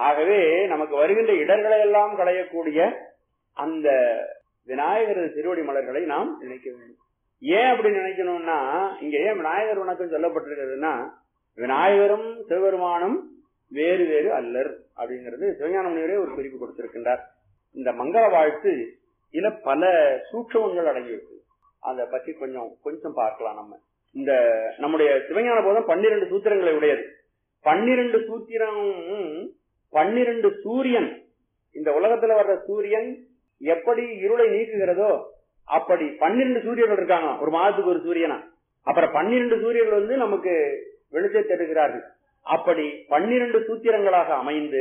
ஆகவே நமக்கு வருகின்ற இடர்களை எல்லாம் களையக்கூடிய அந்த விநாயகரது திருவடி மலர்களை நாம் நினைக்க வேண்டும் ஏன் அப்படி நினைக்கணும்னா இங்க ஏன் விநாயகர் வணக்கம் சொல்லப்பட்டிருக்கிறதுனா விநாயகரும் சிவபெருமானும் வேறு வேறு அல்லர் அப்படிங்கிறது சிவஞான முனிவரே ஒரு குறிப்பு கொடுத்திருக்கின்றார் இந்த மங்கள வாழ்த்து இதுல பல சூட்சமங்கள் அடங்கியிருக்கு அதை பற்றி கொஞ்சம் கொஞ்சம் பார்க்கலாம் நம்ம இந்த நம்முடைய சிவஞான போதம் பன்னிரண்டு சூத்திரங்களை உடையது பன்னிரண்டு சூத்திரமும் பன்னிரண்டு சூரியன் இந்த உலகத்துல வர்ற சூரியன் எப்படி இருளை நீக்குகிறதோ அப்படி பன்னிரண்டு சூரியர்கள் இருக்காங்க ஒரு மாதத்துக்கு ஒரு சூரியனா அப்புறம் பன்னிரண்டு சூரியர்கள் வந்து நமக்கு வெளிச்சத்தை தருகிறார்கள் அப்படி பன்னிரண்டு சூத்திரங்களாக அமைந்து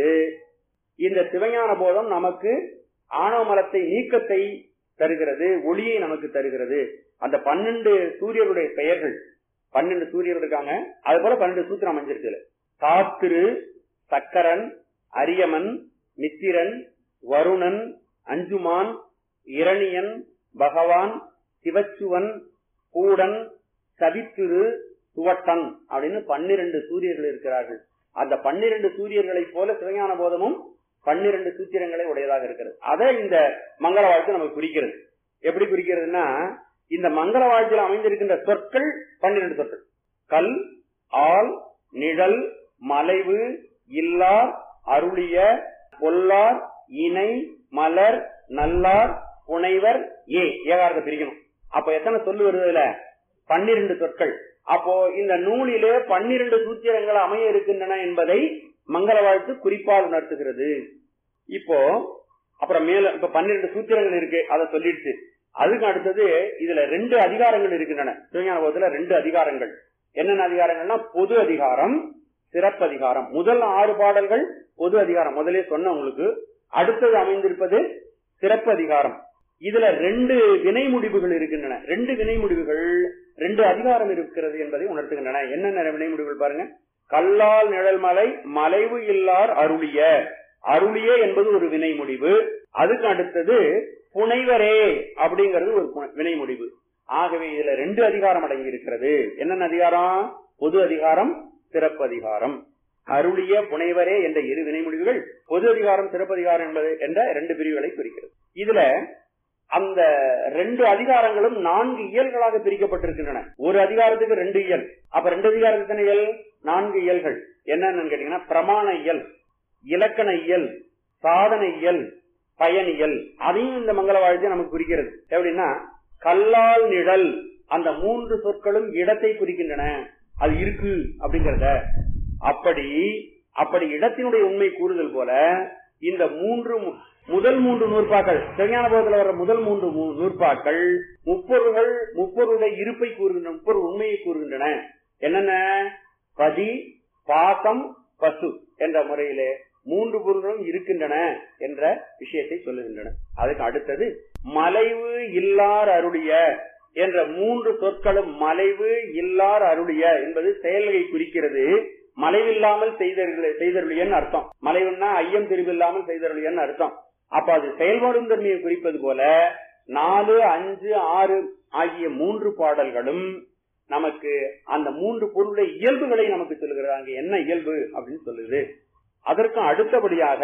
இந்த சிவஞான போதம் நமக்கு ஆணவ மலத்தை நீக்கத்தை தருகிறது ஒளியை நமக்கு தருகிறது அந்த பன்னெண்டு சூரியருடைய பெயர்கள் பன்னெண்டு சூரியர்கள் இருக்காங்க அது போல பன்னெண்டு சூத்திரம் அமைஞ்சிருக்கு காத்திரு சக்கரன் அரியமன் மித்திரன் வருணன் அஞ்சுமான் இரணியன் பகவான் சிவச்சுவன் கூடன் சவித்துரு துவட்டன் அப்படின்னு பன்னிரண்டு சூரியர்கள் இருக்கிறார்கள் அந்த பன்னிரண்டு சூரியர்களைப் போல சிவஞான போதமும் பன்னிரண்டு சூத்திரங்களை உடையதாக இருக்கிறது அதை இந்த மங்கள வாழ்த்து நமக்கு குறிக்கிறது எப்படி குறிக்கிறதுனா இந்த மங்கள வாழ்த்தில் அமைந்திருக்கின்ற சொற்கள் பன்னிரண்டு சொற்கள் கல் ஆள் நிழல் மலைவு இல்லார் அருளிய பொல்லார் இணை மலர் நல்லார் புனைவர் ஏ ஏகாரத்தை பிரிக்கணும் அப்ப எத்தனை சொல்லு வருது இதுல பன்னிரண்டு சொற்கள் அப்போ இந்த நூலிலே பன்னிரண்டு சூத்திரங்கள் அமைய இருக்கின்றன என்பதை மங்கள வாழ்த்து குறிப்பால் உணர்த்துகிறது இப்போ அப்புறம் மேல இப்ப பன்னிரண்டு சூத்திரங்கள் இருக்கு அதை சொல்லிடுச்சு அதுக்கு அடுத்தது இதுல ரெண்டு அதிகாரங்கள் இருக்கின்றன சிவஞான போதத்துல ரெண்டு அதிகாரங்கள் என்னென்ன அதிகாரங்கள்னா பொது அதிகாரம் சிறப்பு அதிகாரம் முதல் ஆறு பாடல்கள் பொது அதிகாரம் முதலே சொன்ன உங்களுக்கு அடுத்தது அமைந்திருப்பது சிறப்பு அதிகாரம் இதுல ரெண்டு வினை முடிவுகள் இருக்கின்றன ரெண்டு வினை முடிவுகள் ரெண்டு அதிகாரம் இருக்கிறது என்பதை உணர்த்துகின்றன என்னென்ன வினை முடிவுகள் பாருங்க கல்லால் நிழல்மலை மலைவு இல்லார் அருளிய அருளிய என்பது ஒரு வினை முடிவு அதுக்கு அடுத்தது புனைவரே அப்படிங்கிறது ஒரு பு- வினை முடிவு ஆகவே இதுல ரெண்டு அதிகாரம் அடங்கி இருக்கிறது என்னென்ன அதிகாரம் பொது அதிகாரம் சிறப்பு அதிகாரம் அருளிய புனைவரே என்ற இரு வினை முடிவுகள் பொது அதிகாரம் சிறப்பு அதிகாரம் என்பது என்ற ரெண்டு பிரிவுகளை குறிக்கிறது இதுல அந்த ரெண்டு அதிகாரங்களும் நான்கு இயல்களாக பிரிக்கப்பட்டிருக்கின்றன ஒரு அதிகாரத்துக்கு ரெண்டு இயல் அப்ப ரெண்டு அதிகாரத்துக்கு எத்தனை இயல் நான்கு இயல்கள் என்னன்னு கேட்டீங்கன்னா பிரமாண இயல் இலக்கண இயல் சாதன இயல் பயனியல் அதையும் இந்த மங்கள வாழ்க்கை நமக்கு குறிக்கிறது எப்படின்னா கல்லால் நிழல் அந்த மூன்று சொற்களும் இடத்தை குறிக்கின்றன அது இருக்கு அப்படிங்கறத அப்படி அப்படி இடத்தினுடைய உண்மை கூறுதல் போல இந்த மூன்று மு- முதல் மூன்று நூற்பாக்கள் சரியான போதத்தில் வர்ற முதல் மூன்று மூ- நூற்பாக்கள் முப்பொருள்கள் முப்பொருளுடைய இருப்பை கூறுகின்றன முப்பொருள் உண்மையை கூறுகின்றன என்னென்ன பதி பாசம் பசு என்ற முறையிலே மூன்று பொருள்களும் இருக்கின்றன என்ற விஷயத்தை சொல்லுகின்றன அதுக்கு அடுத்தது மலைவு இல்லார் அருளிய என்ற மூன்று சொற்களும் மலைவு இல்லார் அருளிய என்பது செயல்களை குறிக்கிறது மலைவில்லாமல் செய்தருள- செய்தருளியன்னு அர்த்தம் மலைவுன்னா ஐயம் திருவில்லாமல் செய்தருளியன்னு அர்த்தம் அப்ப அது செயல்படும் தன்மையை குறிப்பது போல நாலு அஞ்சு ஆறு ஆகிய மூன்று பாடல்களும் நமக்கு அந்த மூன்று பொருளுடைய இயல்புகளை நமக்கு சொல்லுகிறது அங்க என்ன இயல்பு அப்படின்னு சொல்லுது அதற்கு அடுத்தபடியாக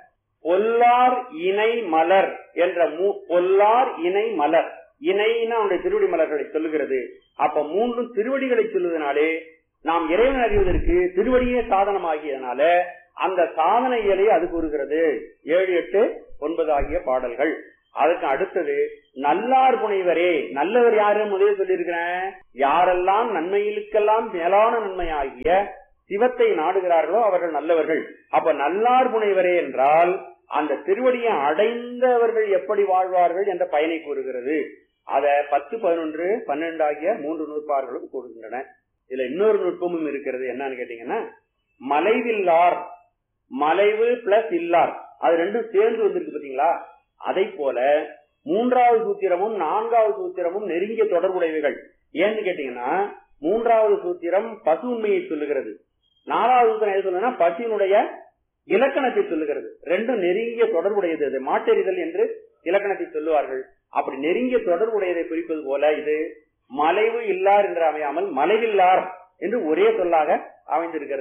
பொல்லார் இணை மலர் என்ற மூ- பொல்லார் இணை மலர் இணைன்னா அவனுடைய திருவடி மலர்களை சொல்லுகிறது அப்ப மூன்று திருவடிகளை சொல்லுவதனாலே நாம் இறைவன் அறிவதற்கு திருவடியே சாதனமாகியதனால அந்த சாதன இயலை அது கூறுகிறது ஏழு எட்டு ஒன்பது ஆகிய பாடல்கள் அதுக்கு அடுத்தது நல்லார் புனைவரே நல்லவர் யாரு முதலில் சொல்லியிருக்கிறேன் யாரெல்லாம் நன்மைகளுக்கெல்லாம் மேலான நன்மையாகிய சிவத்தை நாடுகிறார்களோ அவர்கள் நல்லவர்கள் அப்ப நல்லார் புனைவரே என்றால் அந்த திருவடியை அடைந்தவர்கள் எப்படி வாழ்வார்கள் என்ற பயனை கூறுகிறது அத பத்து பதினொன்று பன்னெண்டு ஆகிய மூன்று நூற்பார்களும் கூறுகின்றன இதுல இன்னொரு நுட்பமும் இருக்கிறது என்னன்னு கேட்டீங்கன்னா மலைவில்லார் மலைவு பிளஸ் இல்லார் அது ரெண்டும் சேர்ந்து வந்திருக்கு பாத்தீங்களா அதை போல மூன்றாவது சூத்திரமும் நான்காவது சூத்திரமும் நெருங்கிய தொடர்புடையவைகள் ஏன்னு கேட்டீங்கன்னா மூன்றாவது சூத்திரம் பசு உண்மையை சொல்லுகிறது நாலாவது சூத்திரம் எது சொல்லுன்னா பசுவினுடைய இலக்கணத்தை சொல்லுகிறது ரெண்டும் நெருங்கிய தொடர்புடையது அது மாட்டெறிதல் என்று இலக்கணத்தை சொல்லுவார்கள் அப்படி நெருங்கிய தொடர்புடையதை குறிப்பது போல இது மலைவு இல்லார் என்று அமையாமல் மலைவில்லார் என்று ஒரே சொல்லாக அமைந்திருக்கிறது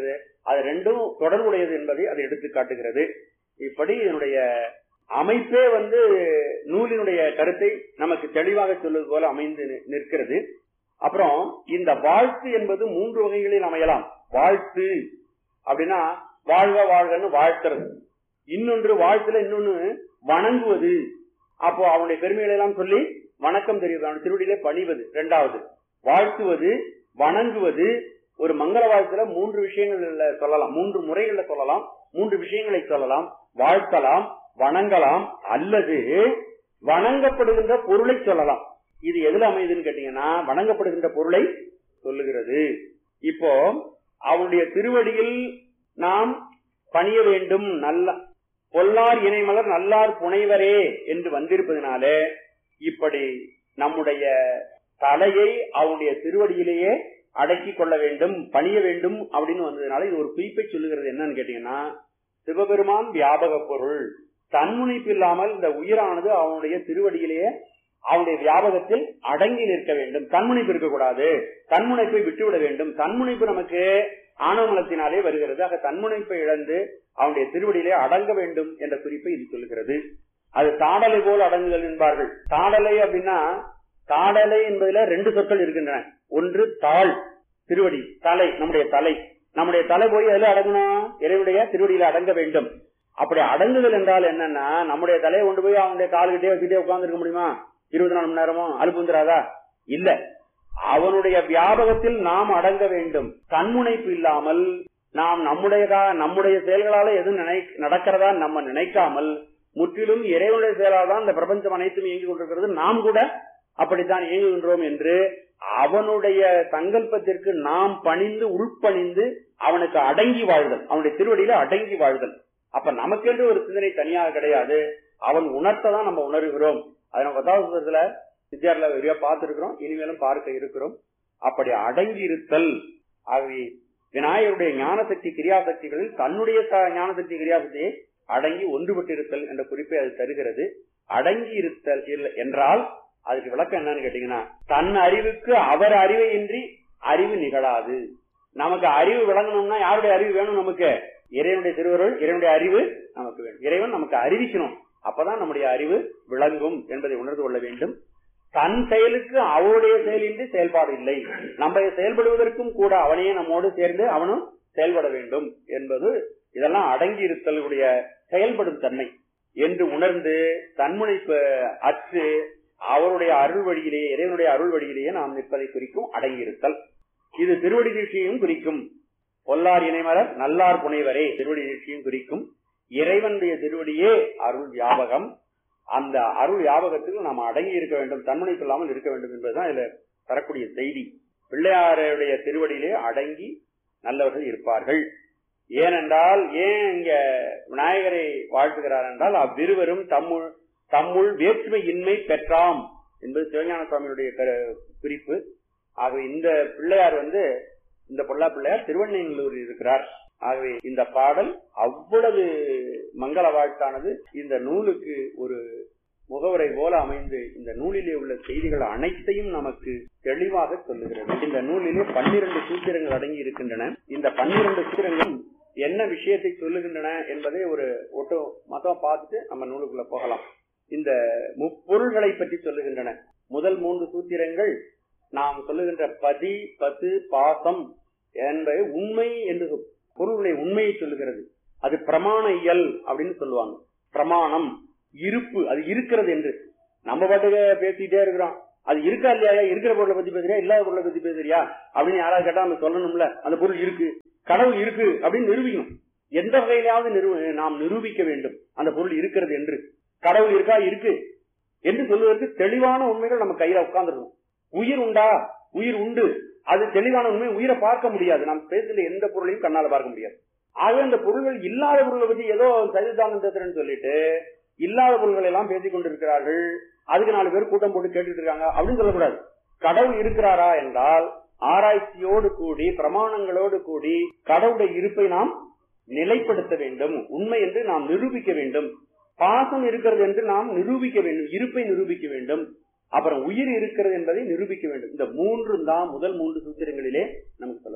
அது ரெண்டும் தொடர்புடையது என்பதை அது எடுத்து காட்டுகிறது இப்படி இதனுடைய அமைப்பே வந்து நூலினுடைய கருத்தை நமக்கு தெளிவாக சொல்வது போல அமைந்து நி- நிற்கிறது அப்புறம் இந்த வாழ்த்து என்பது மூன்று வகைகளில் அமையலாம் வாழ்த்து அப்படின்னா வாழ்க வாழ்கன்னு வாழ்த்துறது இன்னொன்று வாழ்த்துல இன்னொன்னு வணங்குவது அப்போ அவனுடைய பெருமைகளை எல்லாம் சொல்லி வணக்கம் தெரியுது அவனுடைய திருவடியிலே பணிவது இரண்டாவது வாழ்த்துவது வணங்குவது ஒரு மங்கள வாழ்த்துல மூன்று விஷயங்கள்ல சொல்லலாம் மூன்று முறைகள்ல சொல்லலாம் மூன்று விஷயங்களை சொல்லலாம் வாழ்த்தலாம் வணங்கலாம் அல்லது வணங்கப்படுகின்ற பொருளை சொல்லலாம் இது எதுல அமையுதுன்னு கேட்டீங்கன்னா வணங்கப்படுகின்ற பொருளை சொல்லுகிறது இப்போ அவனுடைய திருவடியில் நாம் பணிய வேண்டும் நல்ல பொல்லார் இணைமலர் நல்லார் புனைவரே என்று வந்திருப்பதனாலே இப்படி நம்முடைய தலையை அவனுடைய திருவடியிலேயே அடக்கிக் கொள்ள வேண்டும் பணிய வேண்டும் அப்படின்னு வந்ததுனால இது ஒரு குறிப்பை சொல்லுகிறது என்னன்னு கேட்டீங்கன்னா சிவபெருமான் வியாபக பொருள் தன்முனைப்பு இல்லாமல் இந்த உயிரானது அவனுடைய திருவடியிலேயே அவனுடைய வியாபகத்தில் அடங்கி நிற்க வேண்டும் தன்முனைப்பு இருக்கக்கூடாது தன்முனைப்பை விட்டுவிட வேண்டும் தன்முனைப்பு நமக்கு ஆணவமலத்தினாலே வருகிறது ஆக தன்முனைப்பை இழந்து அவனுடைய திருவடியிலே அடங்க வேண்டும் என்ற குறிப்பை இது சொல்லுகிறது அது தாடலை போல் அடங்குதல் என்பார்கள் தாடலை அப்படின்னா தாடலை என்பதுல ரெண்டு சொற்கள் இருக்கின்றன ஒன்று தாள் திருவடி தலை நம்முடைய தலை நம்முடைய தலை போய் எதுல அடங்கணும் இறைவனுடைய திருவடியில அடங்க வேண்டும் அப்படி அடங்குதல் என்றால் என்னன்னா நம்முடைய தலையை கொண்டு போய் அவனுடைய கால்கிட்டே வச்சுட்டே உட்கார்ந்துருக்க முடியுமா இருபத்தி நாலு மணி நேரமும் அலுப்பு வந்துடாதா இல்ல அவனுடைய வியாபகத்தில் நாம் அடங்க வேண்டும் தன்முனைப்பு இல்லாமல் நாம் நம்முடைய கா- நம்முடைய செயல்களால எதுவும் நினை நடக்கிறதா நம்ம நினைக்காமல் முற்றிலும் இறைவனுடைய செயலால் தான் இந்த பிரபஞ்சம் அனைத்தும் இயங்கிக் கொண்டிருக்கிறது நாம் கூட அப்படித்தான் இயங்குகின்றோம் என்று அவனுடைய சங்கல்பத்திற்கு நாம் பணிந்து உள்பணிந்து அவனுக்கு அடங்கி வாழ்தல் அவனுடைய திருவடியில அடங்கி வாழ்தல் அப்ப நமக்கென்று ஒரு சிந்தனை தனியாக கிடையாது அவன் உணர்த்ததான் நம்ம உணர்கிறோம் அதை நம்ம பத்தாவது சுதத்துல வித்யார்ல வெளியா பார்த்திருக்கிறோம் இனிமேலும் பார்க்க இருக்கிறோம் அப்படி அடங்கி இருத்தல் ஆகவே விநாயகருடைய ஞானசக்தி கிரியாசக்திகளில் தன்னுடைய த- ஞானசக்தி கிரியாசக்தியை அடங்கி ஒன்றுபட்டிருத்தல் என்ற குறிப்பை அது தருகிறது அடங்கி இருத்தல் இல்ல- என்றால் அதுக்கு விளக்கம் என்னன்னு கேட்டீங்கன்னா தன் அறிவுக்கு அவர் அறிவை இன்றி அறிவு நிகழாது நமக்கு அறிவு விளங்கணும்னா யாருடைய அறிவு வேணும் நமக்கு இறைவனுடைய திருவருள் இறைவனுடைய அறிவு நமக்கு வேணும் இறைவன் நமக்கு அறிவிக்கணும் அப்பதான் நம்முடைய அறிவு விளங்கும் என்பதை உணர்ந்து கொள்ள வேண்டும் தன் செயலுக்கு அவருடைய செயலின்றி செயல்பாடு இல்லை நம்ம செயல்படுவதற்கும் கூட அவனையே நம்மோடு சேர்ந்து அவனும் செயல்பட வேண்டும் என்பது இதெல்லாம் அடங்கி இருத்தலுடைய செயல்படும் தன்மை என்று உணர்ந்து தன்முனைப்பு அற்று அவருடைய அருள் வழியிலேயே இறைவனுடைய அருள் வழியிலேயே நாம் நிற்பதை குறிக்கும் அடங்கியிருத்தல் இது திருவடி தீட்சியையும் குறிக்கும் பொல்லார் இணைமலர் நல்லார் புனைவரே திருவடி தீட்சியும் குறிக்கும் இறைவனுடைய திருவடியே அருள் வியாபகம் அந்த அருள் வியாபகத்தில் நாம் அடங்கி இருக்க வேண்டும் தன்முனைப்பு இல்லாமல் இருக்க வேண்டும் என்பதுதான் இதுல தரக்கூடிய செய்தி பிள்ளையாருடைய திருவடியிலே அடங்கி நல்லவர்கள் இருப்பார்கள் ஏனென்றால் ஏன் இங்க விநாயகரை வாழ்த்துகிறார் என்றால் அவ்விருவரும் தம்முள் தம்முள் வேற்றுமை இன்மை பெற்றாம் என்பது சிவஞான சுவாமியுடைய கரு- குறிப்பு ஆகவே இந்த பிள்ளையார் வந்து இந்த பொல்லா பிள்ளையார் திருவண்ணூரில் இருக்கிறார் ஆகவே இந்த பாடல் அவ்வளவு மங்கள வாழ்த்தானது இந்த நூலுக்கு ஒரு முகவரை போல அமைந்து இந்த நூலிலே உள்ள செய்திகள் அனைத்தையும் நமக்கு தெளிவாக சொல்லுகிறது இந்த நூலிலே பன்னிரண்டு சூத்திரங்கள் அடங்கி இருக்கின்றன இந்த பன்னிரண்டு சூத்திரங்களும் என்ன விஷயத்தை சொல்லுகின்றன என்பதை ஒரு ஒட்டு மொத்தமா பார்த்துட்டு நம்ம நூலுக்குள்ள போகலாம் இந்த முப்பொருள்களை பற்றி சொல்லுகின்றன முதல் மூன்று சூத்திரங்கள் நாம் சொல்லுகின்ற பதி பத்து பாசம் என்பது உண்மை என்று சொல்- பொருளுடைய உண்மையை சொல்லுகிறது அது பிரமாண இயல் அப்படின்னு சொல்லுவாங்க பிரமாணம் இருப்பு அது இருக்கிறது என்று நம்ம பாட்டுக்கு பேசிட்டே இருக்கிறோம் அது இருக்கா இல்லையா இருக்கிற பொருளை பத்தி பேசுறியா இல்லாத பொருளை பத்தி பேசுறியா அப்படின்னு யாராவது கேட்டா நம்ம சொல்லணும்ல அந்த பொருள் இருக்கு கடவுள் இருக்கு அப்படின்னு நிரூபிக்கணும் எந்த வகையிலாவது நிரூ- நாம் நிரூபிக்க வேண்டும் அந்த பொருள் இருக்கிறது என்று கடவுள் இருக்கா இருக்கு என்று சொல்வதற்கு தெளிவான உண்மைகள் நம்ம கையில உட்கார்ந்துருக்கும் உயிர் உண்டா உயிர் உண்டு அது தெளிவான உண்மை உயிரை பார்க்க முடியாது நாம் பேசுகிற எந்த பொருளையும் கண்ணால பார்க்க முடியாது ஆகவே அந்த பொருள்கள் இல்லாத பொருளை பத்தி ஏதோ சரிதானந்தத்திரன்னு சொல்லிட்டு இல்லாத பொருள்களை எல்லாம் பேசிக் கொண்டிருக்கிறார்கள் அதுக்கு நாலு பேர் கூட்டம் போட்டு கேட்டுட்டு இருக்காங்க அப்படின்னு சொல்லக்கூடாது கடவுள் இருக்கிறாரா என்றால் ஆராய்ச்சியோடு கூடி பிரமாணங்களோடு கூடி கடவுளுடைய இருப்பை நாம் நிலைப்படுத்த வேண்டும் உண்மை என்று நாம் நிரூபிக்க வேண்டும் பாசம் இருக்கிறது என்று நாம் நிரூபிக்க வேண்டும் இருப்பை நிரூபிக்க வேண்டும் அப்புறம் உயிர் இருக்கிறது என்பதை நிரூபிக்க வேண்டும் இந்த மூன்றும் தான் முதல் மூன்று சூத்திரங்களிலே நமக்கு சொல்லப்படுது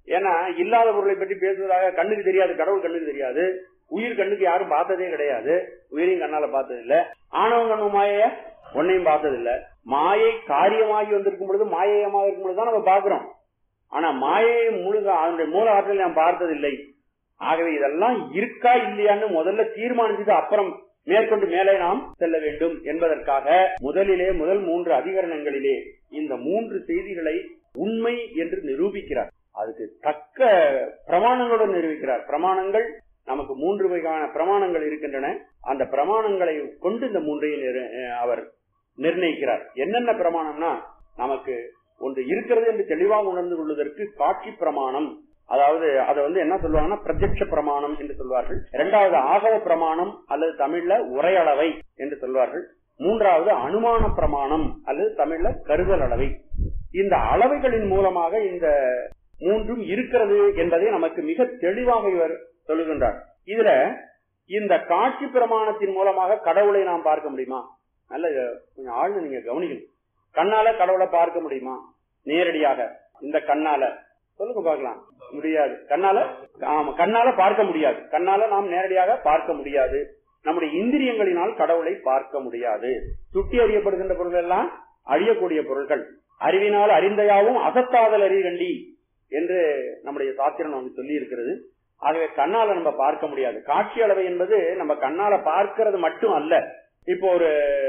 ஏன்னா இல்லாத பொருளை பற்றி பேசுவதாக கண்ணுக்கு தெரியாது கடவுள் கண்ணுக்கு தெரியாது உயிர் கண்ணுக்கு யாரும் பார்த்ததே கிடையாது உயிரையும் கண்ணால பார்த்தது இல்ல ஆணவம் கண்ணு மாயைய ஒன்னையும் பார்த்தது இல்ல மாயை காரியமாகி வந்திருக்கும் பொழுது மாயமாக இருக்கும் பொழுது தான் நம்ம பாக்குறோம் ஆனா மாயையை முழுக அதனுடைய மூல ஆற்றலை நாம் பார்த்ததில்லை ஆகவே இதெல்லாம் இருக்கா இல்லையான்னு முதல்ல தீர்மானிச்சுட்டு அப்புறம் மேற்கொண்டு மேலே நாம் செல்ல வேண்டும் என்பதற்காக முதலிலே முதல் மூன்று அதிகரணங்களிலே இந்த மூன்று செய்திகளை உண்மை என்று நிரூபிக்கிறார் அதுக்கு தக்க பிரமாணங்களுடன் நிரூபிக்கிறார் பிரமாணங்கள் நமக்கு மூன்று வகையான பிரமாணங்கள் இருக்கின்றன அந்த பிரமாணங்களை கொண்டு இந்த மூன்றையும் நிரு- அஹ் அவர் நிர்ணயிக்கிறார் என்னென்ன பிரமாணம்னா நமக்கு ஒன்று இருக்கிறது என்று தெளிவாக உணர்ந்து கொள்வதற்கு காட்சி பிரமாணம் அதாவது அதை வந்து என்ன சொல்லுவாங்கன்னா பிரத்யட்ச பிரமாணம் என்று சொல்வார்கள் இரண்டாவது ஆகவ பிரமாணம் அல்லது தமிழ்ல உரையளவை என்று சொல்வார்கள் மூன்றாவது அனுமான பிரமாணம் அல்லது தமிழ்ல கருதல் அளவை இந்த அளவைகளின் மூலமாக இந்த மூன்றும் இருக்கிறது என்பதை நமக்கு மிக தெளிவாக இவர் சொல்லுகின்றார் இதுல இந்த காட்சி பிரமாணத்தின் மூலமாக கடவுளை நாம் பார்க்க முடியுமா நல்ல இத கொஞ்சம் ஆழ்ந்து நீங்க கவனிக்கணும் கண்ணால கடவுளை பார்க்க முடியுமா நேரடியாக இந்த கண்ணால சொல்லுங்க பார்க்கலாம் முடியாது கண்ணால ஆமா கண்ணால பார்க்க முடியாது கண்ணால நாம் நேரடியாக பார்க்க முடியாது நம்முடைய இந்திரியங்களினால் கடவுளை பார்க்க முடியாது சுட்டி அறியப்படுகின்ற பொருள் எல்லாம் அழியக்கூடிய பொருட்கள் அறிவினால் அறிந்தையாவும் அசத்தாதல் அறிகண்டி என்று நம்முடைய சாத்திரம் நமக்கு சொல்லி இருக்கிறது ஆகவே கண்ணால நம்ம பார்க்க முடியாது காட்சி அளவை என்பது நம்ம கண்ணால பார்க்கிறது மட்டும் அல்ல இப்போ ஒரு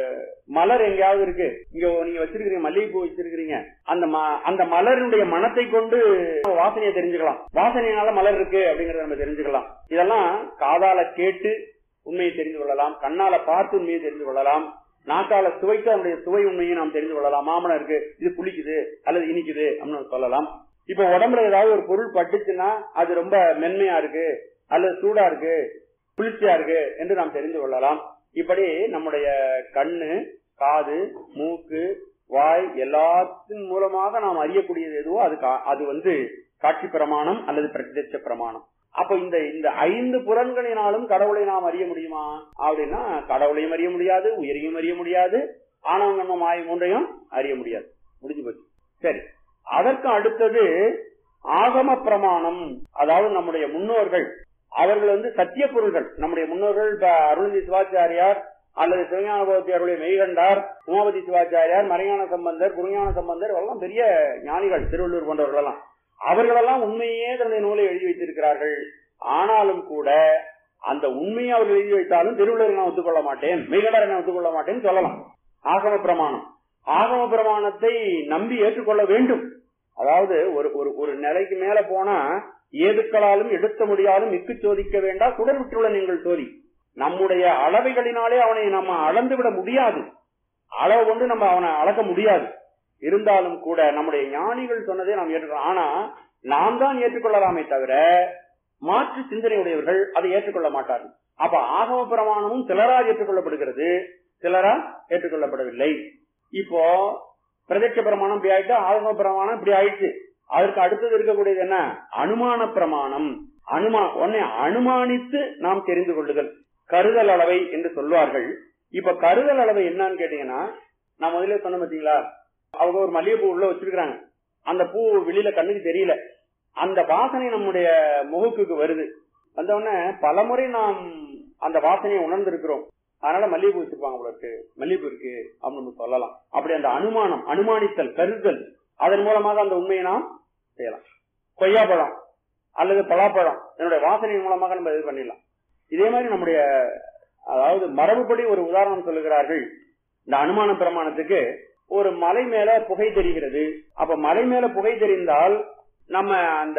மலர் எங்கேயாவது இருக்கு இங்க நீங்க வச்சிருக்கீங்க மல்லிகைப்பூ வச்சிருக்கீங்க அந்த ம- அந்த மலரினுடைய மனத்தை கொண்டு வாசனையை தெரிஞ்சுக்கலாம் வாசனையினால மலர் இருக்கு அப்படிங்கறத நம்ம தெரிஞ்சுக்கலாம் இதெல்லாம் காதால கேட்டு உண்மையை தெரிந்து கொள்ளலாம் கண்ணால பார்த்து உண்மையை தெரிந்து கொள்ளலாம் நாக்கால சுவைத்து அதனுடைய சுவை உண்மையை நாம் தெரிந்து கொள்ளலாம் மாமனம் இருக்கு இது புளிக்குது அல்லது இனிக்குது அப்படின்னு சொல்லலாம் இப்ப உடம்புல ஏதாவது ஒரு பொருள் பட்டுச்சுன்னா அது ரொம்ப மென்மையா இருக்கு அல்லது சூடா இருக்கு குளிர்ச்சியா இருக்கு என்று நாம் தெரிந்து கொள்ளலாம் இப்படி நம்முடைய கண்ணு காது மூக்கு வாய் எல்லாத்தின் மூலமாக நாம் அறியக்கூடியது எதுவோ அது கா- அது வந்து காட்சி பிரமாணம் அல்லது பிரத்யட்ச பிரமாணம் அப்ப இந்த இந்த ஐந்து புலன்களினாலும் கடவுளை நாம் அறிய முடியுமா அப்படின்னா கடவுளையும் அறிய முடியாது உயிரையும் அறிய முடியாது ஆணவங்கன்ம மாய மூன்றையும் அறிய முடியாது முடிஞ்சு போச்சு சரி அதற்கு அடுத்தது ஆகம பிரமாணம் அதாவது நம்முடைய முன்னோர்கள் அவர்கள் வந்து சத்திய பொருள்கள் நம்முடைய முன்னோர்கள் இப்ப அருள்ஜி சிவாச்சாரியார் அல்லது சிவஞான பகவத்தியாருடைய மெய்கண்டார் உமாபதி சிவாச்சாரியார் மறைஞான சம்பந்தர் குருஞான சம்பந்தர் எல்லாம் பெரிய ஞானிகள் திருவள்ளூர் போன்றவர்கள் எல்லாம் அவர்களெல்லாம் உண்மையே தன்னுடைய நூலை எழுதி வைத்திருக்கிறார்கள் ஆனாலும் கூட அந்த உண்மையை அவர்கள் எழுதி வைத்தாலும் திருவள்ளுவரை நான் ஒத்துக்கொள்ள மாட்டேன் மெய்கண்டாரை நான் ஒத்துக்கொள்ள மாட்டேன்னு சொல்லலாம் ஆகம பிரமாணம் ஆகம பிரமாணத்தை நம்பி ஏற்றுக்கொள்ள வேண்டும் அதாவது ஒரு ஒரு ஒரு நிலைக்கு மேல போனா ஏதுக்களாலும் எடுத்த முடியாலும் மிக்கு சோதிக்க வேண்டாம் சுடர் விட்டுள்ள நீங்கள் சோதி நம்முடைய அளவைகளினாலே அவனை நம்ம அளந்து விட முடியாது அளவு கொண்டு நம்ம அவனை அளக்க முடியாது இருந்தாலும் கூட நம்முடைய ஞானிகள் சொன்னதை நாம் ஏற்றுக்கலாம் ஆனா நாம் தான் ஏற்றுக்கொள்ளலாமே தவிர மாற்று சிந்தனை உடையவர்கள் அதை ஏற்றுக்கொள்ள மாட்டார்கள் அப்ப ஆகம பிரமாணமும் சிலரால் ஏற்றுக்கொள்ளப்படுகிறது சிலரால் ஏற்றுக்கொள்ளப்படவில்லை இப்போ பிரதட்ச பிரமாணம் இப்படி ஆயிட்டு ஆகம பிரமாணம் இப்படி ஆயிடுச்சு அதற்கு அடுத்தது இருக்கக்கூடியது என்ன அனுமான பிரமாணம் அனுமா உன்னை அனுமானித்து நாம் தெரிந்து கொள்ளுதல் கருதல் அளவை என்று சொல்வார்கள் இப்ப கருதல் அளவை என்னன்னு கேட்டீங்கன்னா நான் முதல்ல சொன்ன பாத்தீங்களா அவங்க ஒரு மல்லிகைப்பூ உள்ள வச்சிருக்காங்க அந்த பூ வெளியில கண்ணுக்கு தெரியல அந்த வாசனை நம்முடைய முகக்குக்கு வருது வந்த உடனே பலமுறை நாம் அந்த வாசனையை உணர்ந்திருக்கிறோம் அதனால மல்லிகைப்பூ வச்சிருப்பாங்க போல இருக்கு மல்லிகைப்பூ இருக்கு அப்படின்னு நம்ம சொல்லலாம் அப்படி அந்த அனுமானம் அனுமானித்தல் கருதல் அதன் மூலமாக அந்த உண்மையை நாம் செய்யலாம் கொய்யாப்பழம் அல்லது பலாப்பழம் என்னுடைய வாசனையின் மூலமாக நம்ம இது பண்ணிடலாம் இதே மாதிரி நம்முடைய அதாவது மரபுப்படி ஒரு உதாரணம் சொல்லுகிறார்கள் இந்த அனுமான பிரமாணத்துக்கு ஒரு மலை மேல புகை தெரிகிறது அப்ப மலை மேல புகை தெரிந்தால் நம்ம அந்த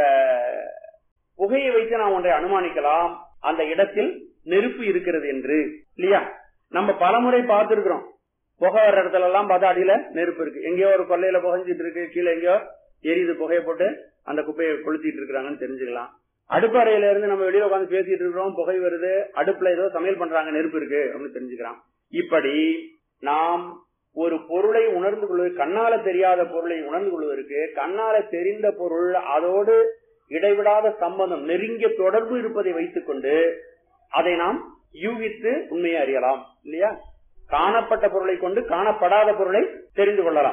புகையை வைத்து நாம் ஒன்றை அனுமானிக்கலாம் அந்த இடத்தில் நெருப்பு இருக்கிறது என்று இல்லையா நம்ம பலமுறை பார்த்திருக்கிறோம் புகை வர்ற இடத்துல எல்லாம் பார்த்தா அடியில நெருப்பு இருக்கு எங்கேயோ ஒரு கொள்ளையில புகைஞ்சிட்டு இருக்கு கீழே எங்கேயோ எரியுது புகையை போட்டு அந்த குப்பையை கொளுத்திட்டு இருக்கிறாங்கன்னு தெரிஞ்சுக்கலாம் அடுப்பு அறையில இருந்து நம்ம வெளியே உட்காந்து பேசிட்டு இருக்கிறோம் புகை வருது அடுப்புல ஏதோ சமையல் பண்றாங்க நெருப்பு இருக்கு அப்படின்னு தெரிஞ்சுக்கலாம் இப்படி நாம் ஒரு பொருளை உணர்ந்து கொள்வது கண்ணால தெரியாத பொருளை உணர்ந்து கொள்வதற்கு கண்ணால தெரிந்த பொருள் அதோடு இடைவிடாத சம்பந்தம் நெருங்கிய தொடர்பு இருப்பதை வைத்துக் கொண்டு அதை நாம் யூகித்து உண்மையை அறியலாம் இல்லையா காணப்பட்ட பொருளை கொண்டு காணப்படாத பொருளை தெரிந்து கொள்ளலாம்